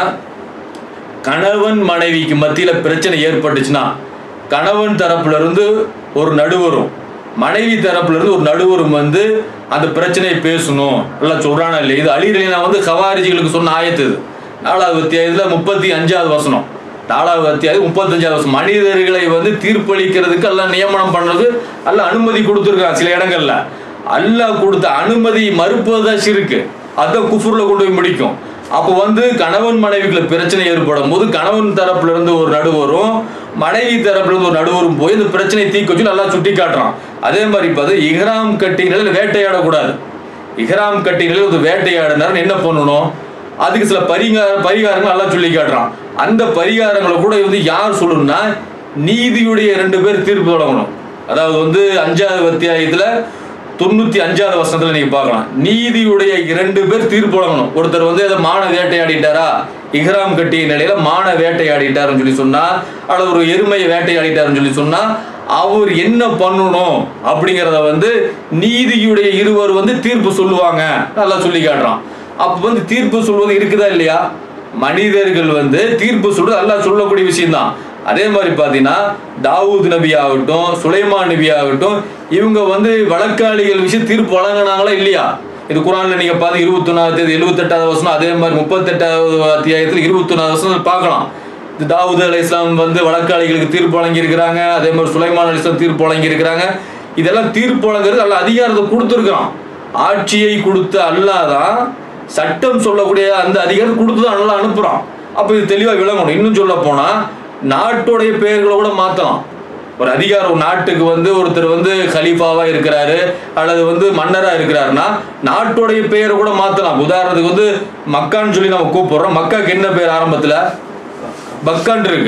கணவன் மனைவிக்கு மத்தியில பிரச்சனை ஏற்பட்டுச்சுன்னா கணவன் தரப்புல இருந்து ஒரு நடுவரும் மனைவி தரப்புல இருந்து ஒரு நடுவரும் வந்து அந்த பிரச்சனையை பேசணும் எல்லாம் சொல்றானா இல்லை இது அலிரலினா வந்து ஹவாரிஜிகளுக்கு சொன்ன ஆயத்து இது நாலாவது அத்தியாயத்துல முப்பத்தி அஞ்சாவது வசனம் நாலாவது அத்தியாயம் முப்பத்தஞ்சாவது வசனம் மனிதர்களை வந்து தீர்ப்பளிக்கிறதுக்கு எல்லாம் நியமனம் பண்றது எல்லாம் அனுமதி கொடுத்துருக்காங்க சில இடங்கள்ல அல்லாஹ் கொடுத்த அனுமதி மறுப்பதுதான் சிறுக்கு அதான் குஃபுர்ல கொண்டு போய் முடிக்கும் அப்போ வந்து கணவன் மனைவிக்குள்ள பிரச்சனை ஏற்படும் போது கணவன் தரப்புல இருந்து ஒரு நடுவரும் மனைவி தரப்புல இருந்து ஒரு நடுவரும் போய் இந்த பிரச்சனையை தீக்க வச்சு நல்லா சுட்டி காட்டுறான் அதே மாதிரி பார்த்து இஹ்ராம் கட்டி நிலையில் வேட்டையாடக்கூடாது இஹ்ராம் கட்டி நிலையில் ஒரு வேட்டையாடினார் என்ன பண்ணணும் அதுக்கு சில பரிகார பரிகாரங்கள் நல்லா சொல்லி காட்டுறான் அந்த பரிகாரங்களை கூட வந்து யார் சொல்லணும்னா நீதியுடைய ரெண்டு பேர் தீர்ப்பு வழங்கணும் அதாவது வந்து அஞ்சாவது அத்தியாயத்துல தொண்ணூத்தி அஞ்சாவது வருஷத்துல நீங்க பார்க்கலாம் நீதியுடைய இரண்டு பேர் தீர்ப்பு வழங்கணும் ஒருத்தர் வந்து அதை மான வேட்டையாடிட்டாரா இஹ்ராம் கட்டிய நிலையில மான வேட்டையாடிட்டாருன்னு சொல்லி சொன்னா அல்லது ஒரு எருமையை வேட்டையாடிட்டாருன்னு சொல்லி சொன்னா அவர் என்ன பண்ணணும் அப்படிங்கிறத வந்து நீதியுடைய இருவர் வந்து தீர்ப்பு சொல்லுவாங்க நல்லா சொல்லி காட்டுறான் அப்ப வந்து தீர்ப்பு சொல்வது இருக்குதா இல்லையா மனிதர்கள் வந்து தீர்ப்பு சொல்றது அல்லாஹ் சொல்லக்கூடிய விஷயம்தான் அதே மாதிரி பார்த்தீங்கன்னா தாவூத் நபி ஆகட்டும் சுலைமான் நபி ஆகட்டும் இவங்க வந்து வழக்காளிகள் விஷயம் தீர்ப்பு வழங்கினாங்களா இல்லையா இது குரான்ல நீங்க பார்த்து இருபத்தி ஒன்னாவது எழுபத்தெட்டாவது வருஷம் அதே மாதிரி முப்பத்தெட்டாவது அத்தியாயத்தில் இருபத்தி ஒன்னாவது வருஷம் பார்க்கலாம் இது தாவூத் அலி இஸ்லாம் வந்து வழக்காளிகளுக்கு தீர்ப்பு வழங்கி இருக்கிறாங்க அதே மாதிரி சுலைமான் அலி இஸ்லாம் தீர்ப்பு வழங்கி இருக்கிறாங்க இதெல்லாம் தீர்ப்பு வழங்குறது அல்ல அதிகாரத்தை கொடுத்துருக்கான் ஆட்சியை கொடுத்த அல்லாதான் சட்டம் சொல்லக்கூடிய அந்த அதிகாரம் கொடுத்து தான் நல்லா அனுப்புறான் அப்போ இது தெளிவாக விளங்கணும் இன்னும் சொல்ல போனா நாட்டுடைய பெயர்களை கூட மாத்தலாம் ஒரு அதிகாரம் ஒரு நாட்டுக்கு வந்து ஒருத்தர் வந்து கலீஃபாவா இருக்கிறாரு அல்லது வந்து மன்னரா இருக்கிறாருன்னா நாட்டுடைய பெயரை கூட மாத்தலாம் உதாரணத்துக்கு வந்து மக்கான்னு சொல்லி நம்ம கூப்பிடுறோம் மக்காக்கு என்ன பேர் ஆரம்பத்துல பக்கான் இருக்கு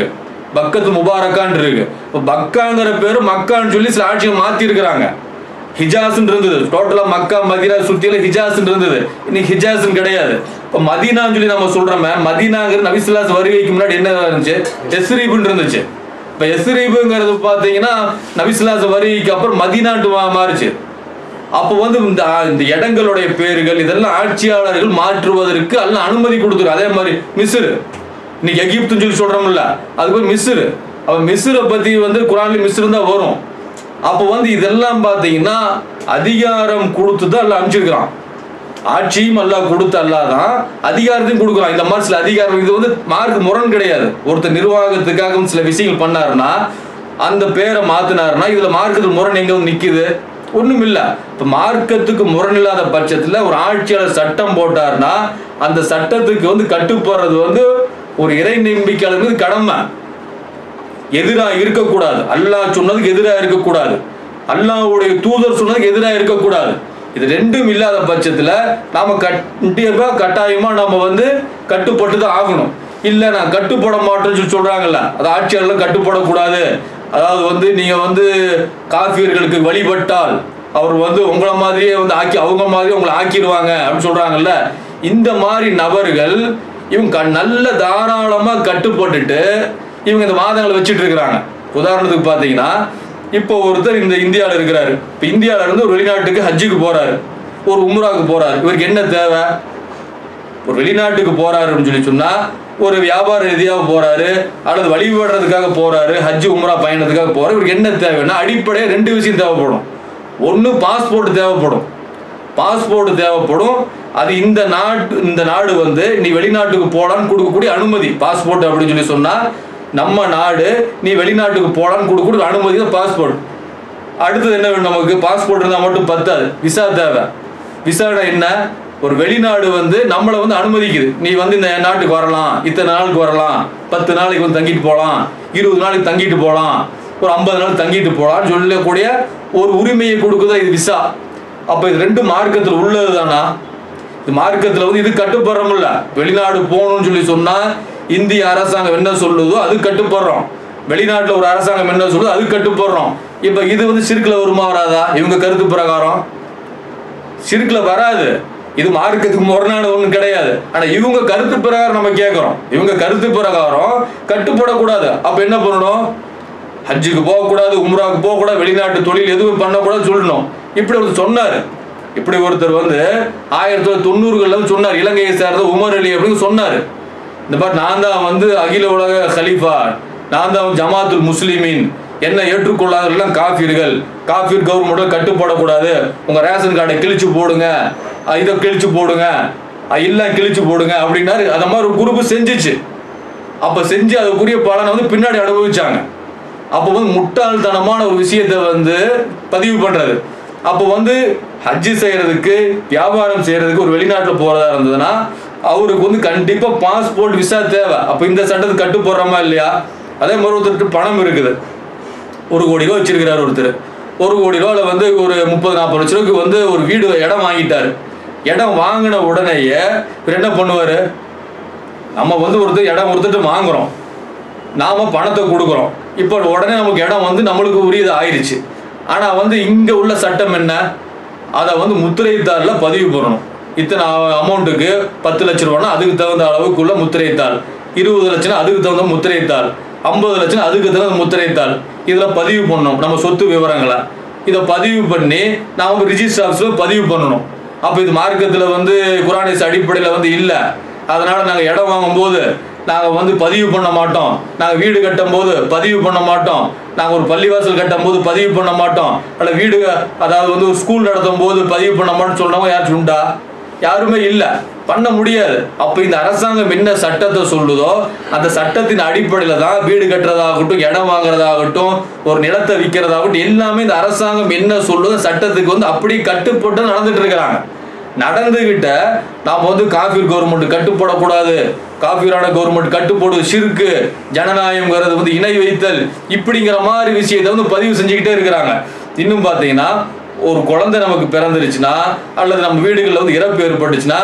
பக்கத்து முபாரக்கான் இருக்கு இப்போ பக்காங்கிற பேரு மக்கான்னு சொல்லி சில ஆட்சிகள் மாத்தி இருக்கிறாங்க ஹிஜாஸ்ன்னு இருந்தது டோட்டலா மக்கா மதீனா சுத்தியில ஹிஜாஸ்ன்னு இருந்தது இன்னைக்கு ஹிஜாஸ்ன்னு கிடையாது இப்போ மதீனான்னு சொல்லி நம்ம சொல்றோமே மதீனாங்கிற நபிசுல்லாஸ் வருகைக்கு முன்னாடி என்ன இருந்துச்சு எஸ்ரீப்னு இருந்துச்சு இப்போ எஸ்ரீபுங்கிறது பார்த்தீங்கன்னா நபிசுல்லாஸ் வருகைக்கு அப்புறம் மதீனான்ட்டு மா- மாறுச்சு அப்போ வந்து இந்த இந்த இடங்களுடைய பேர்கள் இதெல்லாம் ஆட்சியாளர்கள் மாற்றுவதற்கு எல்லாம் அனுமதி கொடுத்துரு அதே மாதிரி மிஸ்ரு இன்னைக்கு எகிப்துன்னு சொல்லி சொல்றோம்ல அது போய் மிஸ்ரு அப்ப மிஸ்ரை பத்தி வந்து குரான்ல மிஸ்ரு தான் வரும் அப்போ வந்து இதெல்லாம் பார்த்தீங்கன்னா அதிகாரம் கொடுத்து தான் எல்லாம் அனுப்பிச்சிருக்கிறான் ஆட்சியும் அல்லாஹ் கொடுத்த அல்லாஹ் தான் அதிகாரத்தையும் கொடுக்குறான் இந்த மாதிரி சில அதிகாரம் இது வந்து மார்க் முரண் கிடையாது ஒருத்தர் நிர்வாகத்துக்காக சில விஷயங்கள் பண்ணாருன்னா அந்த பேரை மாத்தினாருன்னா இதுல மார்க்கத்தில் முரண் எங்க வந்து நிக்குது ஒண்ணும் இல்ல இப்ப மார்க்கத்துக்கு முரண் இல்லாத பட்சத்துல ஒரு ஆட்சியாளர் சட்டம் போட்டாருன்னா அந்த சட்டத்துக்கு வந்து கட்டுப்படுறது வந்து ஒரு இறை நம்பிக்கையாளருக்கு கடமை எதிராக இருக்கக்கூடாது அல்லாஹ் சொன்னதுக்கு எதிராக இருக்கக்கூடாது அல்லாஹ்வுடைய தூதர் சொன்னதுக்கு எதிராக இருக்கக்கூடாது இது ரெண்டும் இல்லாத பட்சத்துல நாம கண்டிப்பா கட்டாயமா நம்ம வந்து கட்டுப்பட்டு தான் ஆகணும் இல்ல நான் கட்டுப்பட மாட்டேன்னு சொல்லி சொல்றாங்கல்ல அது ஆட்சியாளர்கள் கட்டுப்படக்கூடாது அதாவது வந்து நீங்க வந்து காஃபியர்களுக்கு வழிபட்டால் அவர் வந்து உங்களை மாதிரியே வந்து ஆக்கி அவங்க மாதிரி உங்களை ஆக்கிடுவாங்க அப்படின்னு சொல்றாங்கல்ல இந்த மாதிரி நபர்கள் இவங்க க- நல்ல தாராளமா கட்டுப்பட்டுட்டு இவங்க இந்த வாதங்களை வச்சுட்டு இருக்கிறாங்க உதாரணத்துக்கு பார்த்தீங்கன்னா இப்போ ஒருத்தர் இந்த இந்தியாவில் இருக்கிறாரு இப்போ இந்தியாவில் இருந்து ஒரு வெளிநாட்டுக்கு ஹஜ்ஜுக்கு போறாரு ஒரு உம்ராவுக்கு போறாரு இவருக்கு என்ன தேவை ஒரு வெளிநாட்டுக்கு போறாருன்னு சொல்லி சொன்னா ஒரு வியாபார ரீதியாக போறாரு அல்லது வழிபடுறதுக்காக போறாரு ஹஜ் உம்ரா பயணத்துக்காக போறாரு இவருக்கு என்ன தேவைன்னா அடிப்படையாக ரெண்டு விஷயம் தேவைப்படும் ஒன்று பாஸ்போர்ட் தேவைப்படும் பாஸ்போர்ட் தேவைப்படும் அது இந்த நாட்டு இந்த நாடு வந்து நீ வெளிநாட்டுக்கு போலான்னு கொடுக்கக்கூடிய அனுமதி பாஸ்போர்ட் அப்படின்னு சொல்லி சொன்னா நம்ம நாடு நீ வெளிநாட்டுக்கு போலான்னு கொடுக்கக்கூடிய அனுமதி தான் பாஸ்போர்ட் அடுத்தது என்ன வேணும் நமக்கு பாஸ்போர்ட் இருந்தால் மட்டும் பத்தாது விசா தேவை விசானா என்ன ஒரு வெளிநாடு வந்து நம்மளை வந்து அனுமதிக்குது நீ வந்து இந்த நாட்டுக்கு வரலாம் இத்தனை நாளுக்கு வரலாம் பத்து நாளைக்கு வந்து தங்கிட்டு போகலாம் இருபது நாளைக்கு தங்கிட்டு போகலாம் ஒரு ஐம்பது நாள் தங்கிட்டு போகலாம்னு சொல்லக்கூடிய ஒரு உரிமையை கொடுக்குதா இது விசா அப்போ இது ரெண்டு மார்க்கத்தில் உள்ளது தானா இது மார்க்கத்தில் வந்து இது கட்டுப்படுறோம்ல வெளிநாடு போகணும்னு சொல்லி சொன்னா இந்திய அரசாங்கம் என்ன சொல்லுதோ அது கட்டுப்படுறோம் வெளிநாட்டில் ஒரு அரசாங்கம் என்ன சொல்லுதோ அது கட்டுப்படுறோம் இப்போ இது வந்து சிறுக்கில் வருமா வராதா இவங்க கருத்து பிரகாரம் சிறுக்கில் வராது இது மார்க்கத்துக்கு முரணான ஒன்றும் கிடையாது ஆனா இவங்க கருத்து பிரகாரம் நம்ம கேட்குறோம் இவங்க கருத்து பிரகாரம் கட்டுப்படக்கூடாது அப்ப என்ன பண்ணணும் ஹஜ்ஜுக்கு போகக்கூடாது உம்ராவுக்கு போகக்கூடாது வெளிநாட்டு தொழில் எதுவும் பண்ணக்கூடாது சொல்லணும் இப்படி ஒருத்தர் சொன்னாரு இப்படி ஒருத்தர் வந்து ஆயிரத்தி தொள்ளாயிரத்தி தொண்ணூறுகள்ல வந்து சொன்னார் இலங்கையை சேர்ந்த உமர் அலி அப்படின்னு சொன்னாரு இந்த மாதிரி நான் தான் வந்து அகில உலக ஹலீஃபா நான் தான் ஜமாத்துல் முஸ்லிமீன் என்ன ஏற்றுக்கொள்ளாதவர்கள் காஃபிர்கள் காஃபிர் கவர்மெண்ட் கட்டுப்படக்கூடாது உங்க ரேஷன் கார்டை கிழிச்சு போடுங்க அஹ் இதை கிழிச்சு போடுங்க அஹ் எல்லாம் கிழிச்சு போடுங்க அப்படின்னாரு அந்த மாதிரி ஒரு குரூப் செஞ்சுச்சு அப்ப செஞ்சு அதுக்குரிய பலனை வந்து பின்னாடி அனுபவிச்சாங்க அப்போ வந்து முட்டாள்தனமான ஒரு விஷயத்தை வந்து பதிவு பண்றது அப்போ வந்து ஹஜ்ஜு செய்யறதுக்கு வியாபாரம் செய்யறதுக்கு ஒரு வெளிநாட்டில் போறதா இருந்ததுன்னா அவருக்கு வந்து கண்டிப்பா பாஸ்போர்ட் விசா தேவை அப்போ இந்த சட்டத்துக்கு கட்டு போடுறோமா இல்லையா அதே மாதிரி ஒருத்தருக்கு பணம் இருக்குது ஒரு கோடி ரூபா வச்சிருக்கிறார் ஒருத்தர் ஒரு கோடி ரூபாவில் வந்து ஒரு முப்பது நாற்பது லட்ச ரூபாய்க்கு வந்து ஒரு வீடு இடம் வாங்கிட்டாரு இடம் வாங்கின உடனேயே இவர் என்ன பண்ணுவார் நம்ம வந்து ஒருத்தர் இடம் ஒருத்தர் வாங்குறோம் நாம பணத்தை கொடுக்குறோம் இப்போ உடனே நமக்கு இடம் வந்து நம்மளுக்கு உரியது ஆயிருச்சு ஆனால் வந்து இங்கே உள்ள சட்டம் என்ன அதை வந்து முத்திரைத்தாளில் பதிவு பண்ணணும் இத்தனை அமௌண்ட்டுக்கு பத்து லட்ச ரூபானா அதுக்கு தகுந்த அளவுக்குள்ள முத்திரைத்தாள் இருபது லட்சம் அதுக்கு தகுந்த முத்திரைத்தாள் ஐம்பது லட்சம் அதுக்கு தகுந்த முத்திரைத்தாள் இதில் பதிவு பண்ணணும் நம்ம சொத்து விவரங்களை இதை பதிவு பண்ணி நாம ரிஜிஸ்டர் ஆஃபீஸில் பதிவு பண்ணணும் அப்போ இது மார்க்கத்தில் வந்து குரானிஸ் அடிப்படையில் வந்து இல்லை அதனால நாங்கள் இடம் வாங்கும்போது நாங்கள் வந்து பதிவு பண்ண மாட்டோம் நாங்கள் வீடு கட்டும் போது பதிவு பண்ண மாட்டோம் நாங்கள் ஒரு பள்ளிவாசல் கட்டும் போது பதிவு பண்ண மாட்டோம் அல்ல வீடு அதாவது வந்து ஒரு ஸ்கூல் நடத்தும் போது பதிவு பண்ண மாட்டோம்னு சொல்றவங்க யாரும் உண்டா யாருமே இல்லை பண்ண முடியாது அப்போ இந்த அரசாங்கம் என்ன சட்டத்தை சொல்லுதோ அந்த சட்டத்தின் அடிப்படையில் தான் வீடு கட்டுறதாகட்டும் இடம் வாங்குறதாகட்டும் ஒரு நிலத்தை விற்கிறதாகட்டும் எல்லாமே இந்த அரசாங்கம் என்ன சொல்லுதோ சட்டத்துக்கு வந்து அப்படியே கட்டுப்பட்டு நடந்துட்டு இருக்கிறாங்க நடந்துகிட்ட நாம வந்து காஃபீர் கவர்மெண்ட் கட்டுப்படக்கூடாது காஃபீரான கவர்மெண்ட் கட்டுப்படு சிறுக்கு ஜனநாயகம்ங்கிறது வந்து இணை வைத்தல் இப்படிங்கிற மாதிரி விஷயத்தை வந்து பதிவு செஞ்சுக்கிட்டே இருக்கிறாங்க இன்னும் பார்த்தீங்கன்னா ஒரு குழந்தை நமக்கு பிறந்துருச்சுன்னா அல்லது நம்ம வீடுகளில் வந்து இறப்பு ஏற்பட்டுச்சுன்னா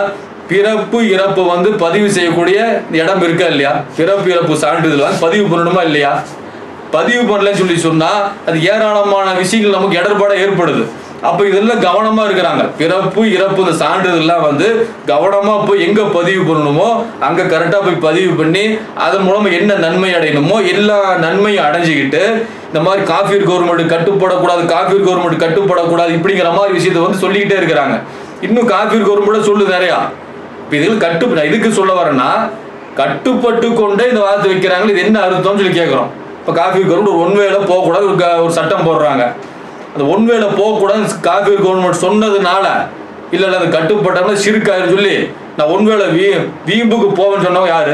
பிறப்பு இறப்பு வந்து பதிவு செய்யக்கூடிய இடம் இருக்கா இல்லையா பிறப்பு இறப்பு சான்றிதழ் வந்து பதிவு பண்ணணுமா இல்லையா பதிவு பண்ணலன்னு சொல்லி சொன்னா அது ஏராளமான விஷயங்கள் நமக்கு இடர்பாட ஏற்படுது அப்ப இதெல்லாம் கவனமா இருக்கிறாங்க பிறப்பு இறப்பு இந்த சான்றிதழ்லாம் வந்து கவனமா போய் எங்க பதிவு பண்ணணுமோ அங்க கரெக்டா போய் பதிவு பண்ணி அதன் மூலமா என்ன நன்மை அடையணுமோ எல்லா நன்மையும் அடைஞ்சுக்கிட்டு இந்த மாதிரி காஃபீர் கவர்மெண்ட் கட்டுப்படக்கூடாது காஃபீர் கவர்மெண்ட் கட்டுப்படக்கூடாது இப்படிங்கிற மாதிரி விஷயத்தை வந்து சொல்லிக்கிட்டே இருக்கிறாங்க இன்னும் காஃபீர் கவர்மெண்ட் சொல்லு நிறையா இப்ப இதில் கட்டு நான் இதுக்கு சொல்ல வரேன்னா கட்டுப்பட்டு கொண்டே இந்த வார்த்தை வைக்கிறாங்க இது என்ன அர்த்தம்னு சொல்லி கேட்குறோம் இப்போ காஃபி கவர்மெண்ட் ஒரு ஒன்வேல போகக்கூடாது ஒரு க- ஒரு சட்டம் போடுறாங்க அந்த ஒன்வேல போகக்கூடாது காஃபி கவர்மெண்ட் சொன்னதுனால இல்லை இல்லை அது கட்டுப்பட்டோம்னா சிறுக்காயிரு சொல்லி நான் ஒன்வேல வீ வீம்புக்கு போவேன்னு சொன்னவங்க யாரு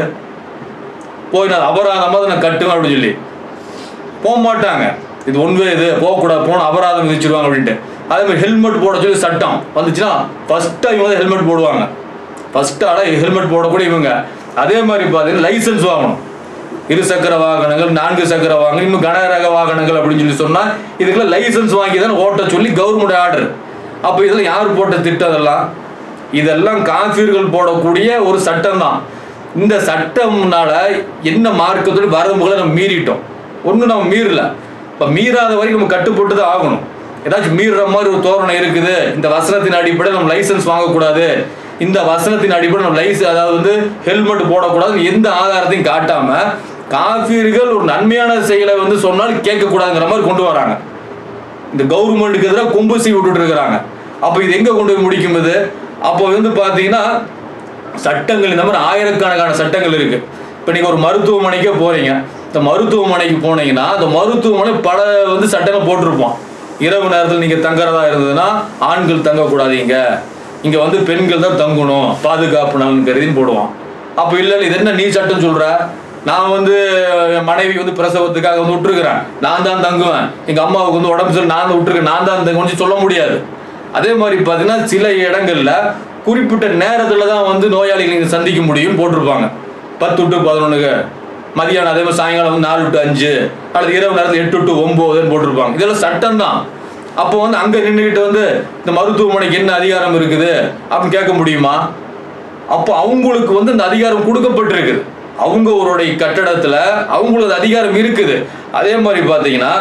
போய் நான் அபராதமாக அதை நான் கட்டுவேன் அப்படின்னு சொல்லி போக மாட்டாங்க இது ஒன்வே இது போகக்கூடாது போன அபராதம் விதிச்சிருவாங்க அப்படின்ட்டு அதே மாதிரி ஹெல்மெட் போட சொல்லி சட்டம் வந்துச்சுன்னா ஃபர்ஸ்ட் இவங்க தான் ஹெல்மெட் போடுவாங்க ஃபர்ஸ்ட் ஆட ஹெல்மெட் போடக்கூடிய இவங்க அதே மாதிரி பார்த்தீங்கன்னா லைசன்ஸ் வாங்கணும் இரு சக்கர வாகனங்கள் நான்கு சக்கர வாகனம் இன்னும் கனரக வாகனங்கள் அப்படின்னு சொல்லி சொன்னா இதுக்கெல்லாம் லைசன்ஸ் வாங்கி தான் ஓட்ட சொல்லி கவர்மெண்ட் ஆர்டர் அப்போ இதெல்லாம் யார் போட்ட திட்டம் அதெல்லாம் இதெல்லாம் காஃபீர்கள் போடக்கூடிய ஒரு சட்டம் தான் இந்த சட்டம்னால என்ன மார்க்கத்தோட வரம்புகளை நம்ம மீறிட்டோம் ஒன்றும் நம்ம மீறல இப்போ மீறாத வரைக்கும் நம்ம கட்டுப்பட்டு தான் ஆகணும் ஏதாச்சும் மீறுற மாதிரி ஒரு தோரணை இருக்குது இந்த வசனத்தின் அடிப்படையில் நம்ம லைசன்ஸ் வாங்கக்கூடாது இந்த வசனத்தின் அடிப்படையில் நம்ம லைசன்ஸ் அதாவது வந்து ஹெல்மெட் போடக்கூடாதுன்னு எந்த ஆதாரத்தையும் காட்டாம காஃபீர்கள் ஒரு நன்மையான செயலை வந்து சொன்னாலும் கேட்கக்கூடாதுங்கிற மாதிரி கொண்டு வராங்க இந்த கவர்மெண்ட்டுக்கு எதிராக கொம்பு சீ விட்டுட்டு இருக்கிறாங்க அப்போ இது எங்க கொண்டு போய் முடிக்கும் இது அப்போ வந்து பார்த்தீங்கன்னா சட்டங்கள் இந்த மாதிரி ஆயிரக்கணக்கான சட்டங்கள் இருக்கு இப்போ நீங்க ஒரு மருத்துவமனைக்கே போறீங்க இந்த மருத்துவமனைக்கு போனீங்கன்னா அந்த மருத்துவமனை பல வந்து சட்டங்கள் போட்டிருப்போம் இரவு நேரத்தில் நீங்க தங்குறதா இருந்ததுன்னா ஆண்கள் தங்கக்கூடாதீங்க இங்க வந்து பெண்கள் தான் தங்கணும் பாதுகாப்பு நலன் கருதின்னு போடுவான் அப்போ இல்லை இது என்ன நீ சட்டம் சொல்ற நான் வந்து என் மனைவி வந்து பிரசவத்துக்காக வந்து விட்டுருக்கிறேன் நான் தான் தங்குவேன் எங்க அம்மாவுக்கு வந்து உடம்பு சரி நான் தான் விட்டுருக்கேன் நான் தான் தங்குவேன் சொல்ல முடியாது அதே மாதிரி பார்த்தீங்கன்னா சில இடங்கள்ல குறிப்பிட்ட நேரத்துல தான் வந்து நோயாளிகளை நீங்க சந்திக்க முடியும் போட்டிருப்பாங்க பத்து டு பதினொன்றுக்கு மதியானம் அதே மாதிரி சாயங்காலம் வந்து நாலு டு அஞ்சு அல்லது இரவு நேரத்தில் எட்டு டு ஒன்பதுன்னு போட்டிருப்பாங்க இதெல்லாம் சட்டம் தான் அப்போ வந்து அங்க நின்றுக்கிட்டு வந்து இந்த மருத்துவமனைக்கு என்ன அதிகாரம் இருக்குது அப்படின்னு கேட்க முடியுமா அப்போ அவங்களுக்கு வந்து இந்த அதிகாரம் கொடுக்கப்பட்டிருக்குது அவங்க அவருடைய கட்டடத்துல அவங்களுக்கு அதிகாரம் இருக்குது அதே மாதிரி பார்த்தீங்கன்னா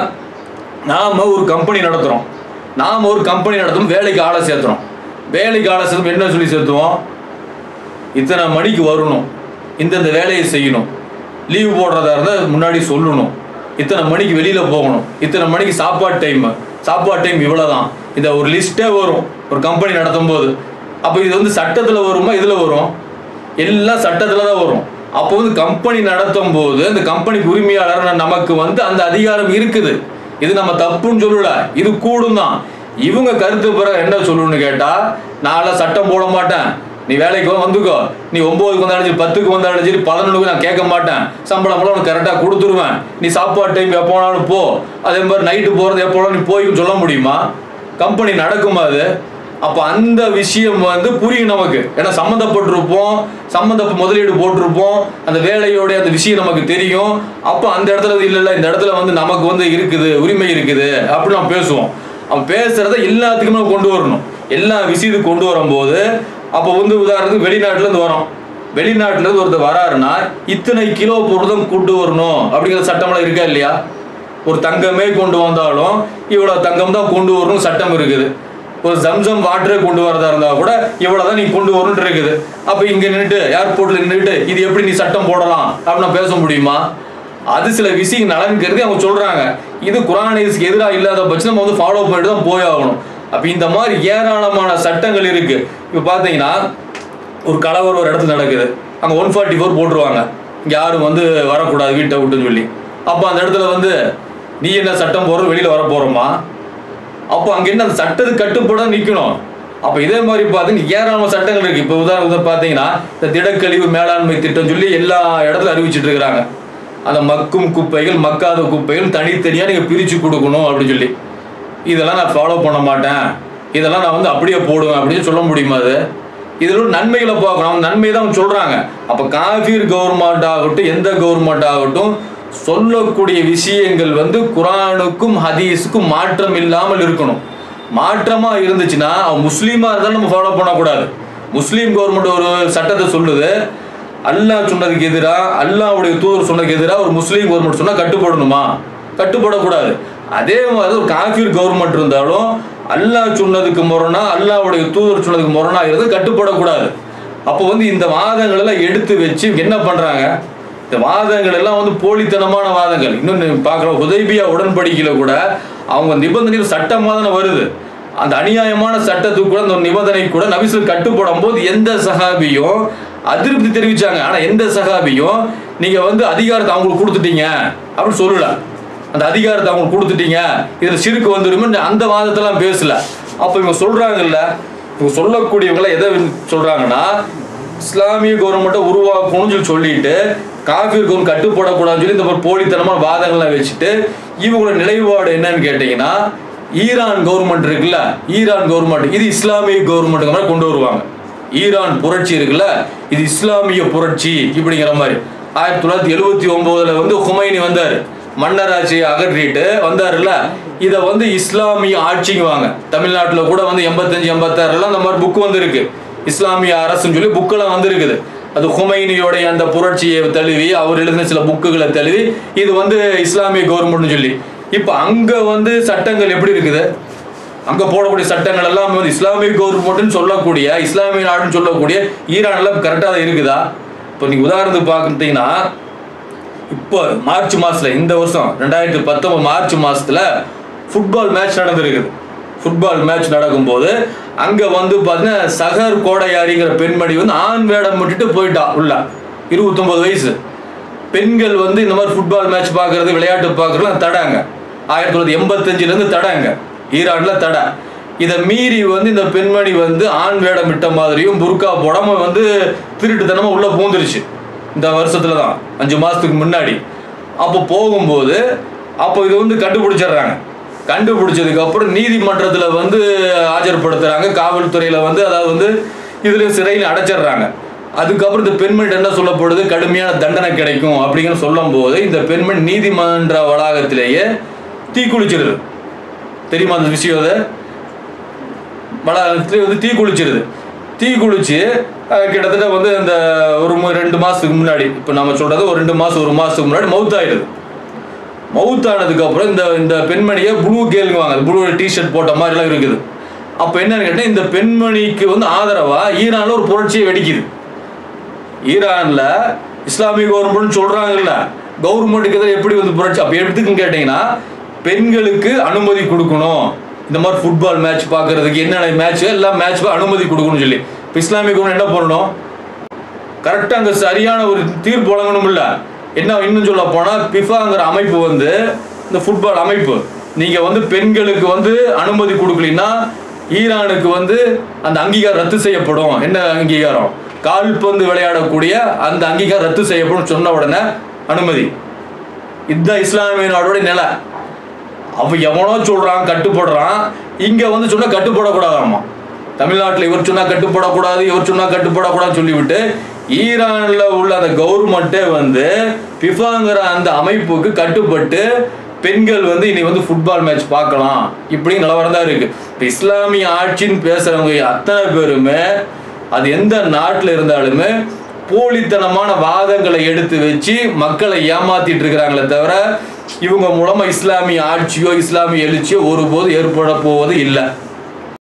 நாம ஒரு கம்பெனி நடத்துறோம் நாம ஒரு கம்பெனி நடத்தும் வேலைக்கு ஆளை சேர்த்துறோம் வேலைக்கு ஆளை சேர்த்து என்ன சொல்லி சேர்த்துவோம் இத்தனை மணிக்கு வரணும் இந்தந்த வேலையை செய்யணும் லீவ் போடுறதா இருந்தால் முன்னாடி சொல்லணும் இத்தனை மணிக்கு வெளியில போகணும் இத்தனை மணிக்கு சாப்பாடு டைம் சாப்பாடு டைம் இவ்வளவுதான் இந்த ஒரு லிஸ்ட்டே வரும் ஒரு கம்பெனி நடத்தும் போது அப்போ இது வந்து சட்டத்துல வருமா இதுல வரும் எல்லாம் சட்டத்துல தான் வரும் அப்போ வந்து கம்பெனி நடத்தும் போது அந்த கம்பெனிக்கு உரிமையாளர் நமக்கு வந்து அந்த அதிகாரம் இருக்குது இது நம்ம தப்புன்னு சொல்லல இது கூடும் தான் இவங்க கருத்து பிறகு என்ன சொல்லணும்னு கேட்டா நான் சட்டம் போட மாட்டேன் நீ வேலைக்கு வா, வந்துக்கோ நீ ஒன்பதுக்கு வந்தாலும் சரி பத்துக்கு வந்தாலும் சரி பதினொன்றுக்கு நான் கேட்க மாட்டேன் சம்பளம் எல்லாம் உனக்கு கரெக்டாக கொடுத்துருவேன் நீ சாப்பாடு டைம் எப்போ வேணாலும் போ அதே மாதிரி நைட்டு போகிறது எப்போ வேணாலும் நீ போய்ன்னு சொல்ல முடியுமா கம்பெனி நடக்குமா அது அப்போ அந்த விஷயம் வந்து புரியும் நமக்கு ஏன்னா சம்மந்தப்பட்டிருப்போம் சம்மந்த முதலீடு போட்டிருப்போம் அந்த வேலையோட அந்த விஷயம் நமக்கு தெரியும் அப்போ அந்த இடத்துல இல்லை இல்லை இந்த இடத்துல வந்து நமக்கு வந்து இருக்குது உரிமை இருக்குது அப்படி நம்ம பேசுவோம் அவன் பேசுறத எல்லாத்துக்குமே நம்ம கொண்டு வரணும் எல்லா விஷயத்துக்கு கொண்டு வரும்போது அப்போ வந்து உதாரணத்துக்கு வெளிநாட்டுல இருந்து வரோம் வெளிநாட்டுல இருந்து ஒருத்தர் வராருன்னா இத்தனை கிலோ பொருள் தான் கொண்டு வரணும் அப்படிங்கிற சட்டமெல்லாம் இருக்கா இல்லையா ஒரு தங்கமே கொண்டு வந்தாலும் இவ்வளவு தங்கம் தான் கொண்டு வரணும் சட்டம் இருக்குது ஒரு ஜம்சம் வாட்டரே கொண்டு வரதா இருந்தா கூட இவ்வளவுதான் நீ கொண்டு வரணும் இருக்குது அப்ப இங்க நின்னுட்டு ஏர்போர்ட்ல நின்னுட்டு இது எப்படி நீ சட்டம் போடலாம் அப்படின்னு பேச முடியுமா அது சில விஷயம் நலன் கருதி அவங்க சொல்றாங்க இது குரானிஸ்க்கு எதிராக இல்லாத பட்சம் நம்ம வந்து ஃபாலோ பண்ணிட்டு தான் போய் ஆகணும் அப்ப இந்த மாதிரி ஏராளமான சட்டங்கள் இருக்கு இப்ப பாத்தீங்கன்னா ஒரு கலவரம் ஒரு இடத்துல நடக்குது அங்க ஒன் ஃபார்ட்டி ஃபோர் போட்டுருவாங்க இங்க யாரும் வந்து வரக்கூடாது வீட்டை விட்டுன்னு சொல்லி அப்போ அந்த இடத்துல வந்து நீ என்ன சட்டம் போடுற வெளியில வர போறோமா அப்போ அங்க என்ன அந்த சட்டத்துக்கு கட்டுப்பட நிக்கணும் அப்ப இதே மாதிரி பாத்தீங்கன்னா ஏராளமான சட்டங்கள் இருக்கு இப்போ உதாரணத்துக்கு பாத்தீங்கன்னா இந்த திடக்கழிவு மேலாண்மை திட்டம் சொல்லி எல்லா இடத்துல அறிவிச்சிட்டு இருக்கிறாங்க அந்த மக்கும் குப்பைகள் மக்காத குப்பைகள் தனித்தனியா நீங்க பிரிச்சு கொடுக்கணும் அப்படின்னு சொல்லி இதெல்லாம் நான் ஃபாலோ பண்ண மாட்டேன் இதெல்லாம் நான் வந்து அப்படியே போடுவேன் அப்படின்னு சொல்ல முடியுமா அது இதில் ஒரு நன்மைகளை பார்க்கணும் அவங்க நன்மை தான் அவங்க சொல்றாங்க அப்போ காஃபீர் கவர்மெண்ட் ஆகட்டும் எந்த கவர்மெண்ட் ஆகட்டும் சொல்லக்கூடிய விஷயங்கள் வந்து குரானுக்கும் ஹதீஸுக்கும் மாற்றம் இல்லாமல் இருக்கணும் மாற்றமா இருந்துச்சுன்னா அவன் முஸ்லீமா இருந்தாலும் நம்ம ஃபாலோ பண்ணக்கூடாது முஸ்லீம் கவர்மெண்ட் ஒரு சட்டத்தை சொல்லுது அல்லாஹ் சொன்னதுக்கு எதிராக அல்லாஹ்வுடைய தூதர் சொன்னதுக்கு எதிராக ஒரு முஸ்லீம் கவர்மெண்ட் சொன்னா கட்டுப்படணுமா கட்டுப்படக்கூடாது அதே மாதிரி ஒரு காஃபிர் கவர்மெண்ட் இருந்தாலும் அல்லாஹ் சொன்னதுக்கு முரணா அல்லாஹ்வுடைய தூதர் சொன்னதுக்கு முரணா இருந்து கட்டுப்படக்கூடாது அப்போ வந்து இந்த வாதங்கள் எல்லாம் எடுத்து வச்சு என்ன பண்றாங்க இந்த வாதங்கள் எல்லாம் வந்து போலித்தனமான வாதங்கள் இன்னும் பார்க்குற உதவியா உடன்படிக்கையில கூட அவங்க நிபந்தனைகள் சட்டமாக தானே வருது அந்த அநியாயமான சட்டத்துக்கு கூட அந்த நிபந்தனை கூட நபிசுல் கட்டுப்படும் போது எந்த சஹாபியும் அதிருப்தி தெரிவிச்சாங்க ஆனா எந்த சஹாபியும் நீங்க வந்து அதிகாரத்தை அவங்களுக்கு கொடுத்துட்டீங்க அப்படின்னு சொல்லல அந்த அதிகாரத்தை அவங்களுக்கு கொடுத்துட்டீங்க இதுல சிறுக்கு வந்துருமே அந்த வாதத்தெல்லாம் பேசல அப்ப இவங்க சொல்றாங்கல்ல இவங்க சொல்லக்கூடியவங்கள எதை சொல்றாங்கன்னா இஸ்லாமிய கவர்மெண்ட்டை உருவாக்கணும்னு சொல்லி சொல்லிட்டு காஃபிர் கவர்மெண்ட் கட்டுப்படக்கூடாதுன்னு சொல்லி இந்த மாதிரி போலித்தனமான வாதங்கள்லாம் வச்சுட்டு இவங்களோட நிலைப்பாடு என்னன்னு கேட்டீங்கன்னா ஈரான் கவர்மெண்ட் இருக்குல்ல ஈரான் கவர்மெண்ட் இது இஸ்லாமிய கவர்மெண்ட் மாதிரி கொண்டு வருவாங்க ஈரான் புரட்சி இருக்குல்ல இது இஸ்லாமிய புரட்சி இப்படிங்கிற மாதிரி ஆயிரத்தி தொள்ளாயிரத்தி எழுபத்தி ஒன்பதுல வந்து ஹுமைனி வந்தார் மன்னராட்சியை அகற்றிட்டு வந்தாருல்ல இதை வந்து இஸ்லாமிய ஆட்சிங்க வாங்க தமிழ்நாட்டில் கூட வந்து எண்பத்தஞ்சு எண்பத்தாறுலாம் அந்த மாதிரி புக் வந்திருக்கு இஸ்லாமிய அரசுன்னு சொல்லி புக்கெல்லாம் வந்திருக்குது அது ஹுமைனியோடைய அந்த புரட்சியை தழுவி அவர் எழுதின சில புக்குகளை தழுவி இது வந்து இஸ்லாமிய கவர்மெண்ட்னு சொல்லி இப்போ அங்க வந்து சட்டங்கள் எப்படி இருக்குது அங்க போடக்கூடிய சட்டங்கள் எல்லாம் வந்து இஸ்லாமிய கவர்மெண்ட்னு சொல்லக்கூடிய இஸ்லாமிய நாடுன்னு சொல்லக்கூடிய ஈரான்ல கரெக்டாக தான் இருக்குதா இப்போ நீங்க உதாரணத்துக்கு பார்த்துட்டீங்கன்னா இப்போ மார்ச் மாசத்துல இந்த வருஷம் ரெண்டாயிரத்தி பத்தொன்பது மார்ச் மாசத்துல ஃபுட்பால் மேட்ச் நடந்திருக்குது ஃபுட்பால் மேட்ச் நடக்கும்போது அங்க வந்து பார்த்தீங்கன்னா சகர் கோடையாரிங்கிற பெண்மணி வந்து ஆண் வேடம் விட்டுட்டு போயிட்டா உள்ள இருபத்தொன்பது வயசு பெண்கள் வந்து இந்த மாதிரி ஃபுட்பால் மேட்ச் பார்க்கறது விளையாட்டு பார்க்கறதுலாம் தடாங்க ஆயிரத்தி தொள்ளாயிரத்தி எண்பத்தஞ்சிலேருந்து தடாங்க ஈரான்ல தடை இதை மீறி வந்து இந்த பெண்மணி வந்து ஆண் வேடம் விட்ட மாதிரியும் புர்கா போடாம வந்து திருட்டுத்தனமா உள்ள பூந்துருச்சு இந்த வருஷத்துல தான் அஞ்சு மாசத்துக்கு முன்னாடி அப்போ போகும்போது அப்போ இது வந்து கண்டுபிடிச்சிடுறாங்க கண்டுபிடிச்சதுக்கு அப்புறம் நீதிமன்றத்துல வந்து ஆஜர்படுத்துறாங்க காவல்துறையில வந்து அதாவது வந்து இதுல சிறையில் அடைச்சிடுறாங்க அதுக்கப்புறம் இந்த பெண்மணி என்ன சொல்லப்படுது கடுமையான தண்டனை கிடைக்கும் அப்படிங்கிற சொல்லும் போது இந்த பெண்மணி நீதிமன்ற வளாகத்திலேயே தீக்குளிச்சிருது தெரியுமா அந்த விஷயம் அது வளாகத்திலே வந்து தீ குளிச்சிருது தீ குளிச்சு அஹ், கிட்டத்தட்ட வந்து அந்த ஒரு மு- ரெண்டு மாசத்துக்கு முன்னாடி இப்போ நம்ம சொல்றது ஒரு ரெண்டு மாசம் ஒரு மாசத்துக்கு முன்னாடி மவுத் ஆயிடுது மவுத் ஆனதுக்கு அப்புறம் இந்த இந்த பெண்மணியை ப்ளூ கேளுங்குவாங்க ப்ளூ டிஷர்ட் போட்ட மாதிரிலாம் இருக்குது அப்போ என்னன்னு கேட்டால் இந்த பெண்மணிக்கு வந்து ஆதரவா ஈரான்ல ஒரு புரட்சியை வெடிக்குது ஈரான்ல இஸ்லாமிய கவர்மெண்ட் சொல்றாங்கல்ல கவர்மெண்ட்டுக்கு எதிராக எப்படி வந்து புரட்சி அப்ப எடுத்துக்குன்னு கேட்டீங்கன்னா பெண்களுக்கு அனுமதி கொடுக்கணும் இந்த மாதிரி ஃபுட்பால் மேட்ச் பார்க்கறதுக்கு என்னென்ன மேட்ச் எல்லாம் மேட்ச் அனுமதி கொடுக்கணும்னு சொல்லி இப்போ இஸ்லாமிய கவர்மெண்ட் என்ன பண்ணணும் கரெக்டாக அங்கே சரியான ஒரு தீர்ப்பு வழங்கணும் இல்ல என்ன இன்னும் சொல்ல போனால் பிஃபாங்கிற அமைப்பு வந்து இந்த ஃபுட்பால் அமைப்பு நீங்கள் வந்து பெண்களுக்கு வந்து அனுமதி கொடுக்கலன்னா ஈரானுக்கு வந்து அந்த அங்கீகாரம் ரத்து செய்யப்படும் என்ன அங்கீகாரம் கால்பந்து விளையாடக்கூடிய அந்த அங்கீகாரம் ரத்து செய்யப்படும் சொன்ன உடனே அனுமதி இதுதான் இஸ்லாமிய நாடோட நிலை அவ எவனோ சொல்றான் கட்டுப்படுறான் இங்க வந்து சொன்னா கட்டுப்படக்கூடாதாமா தமிழ்நாட்டுல இவர் சொன்னா கட்டுப்படக்கூடாது இவர் சொன்னா கட்டுப்படக்கூடாதுன்னு சொல்லிவிட்டு ஈரான்ல உள்ள அந்த கவர்மெண்ட்டே வந்து பிஃபாங்கிற அந்த அமைப்புக்கு கட்டுப்பட்டு பெண்கள் வந்து இனி வந்து ஃபுட்பால் மேட்ச் பார்க்கலாம் இப்படி நிலவரம் தான் இருக்கு இப்ப இஸ்லாமிய ஆட்சின்னு பேசுறவங்க அத்தனை பேருமே அது எந்த நாட்டில் இருந்தாலுமே போலித்தனமான வாதங்களை எடுத்து வச்சு மக்களை ஏமாத்திட்டு இருக்கிறாங்களே தவிர இவங்க மூலமா இஸ்லாமிய ஆட்சியோ இஸ்லாமிய எழுச்சியோ ஒருபோது ஏற்பட போவது இல்லை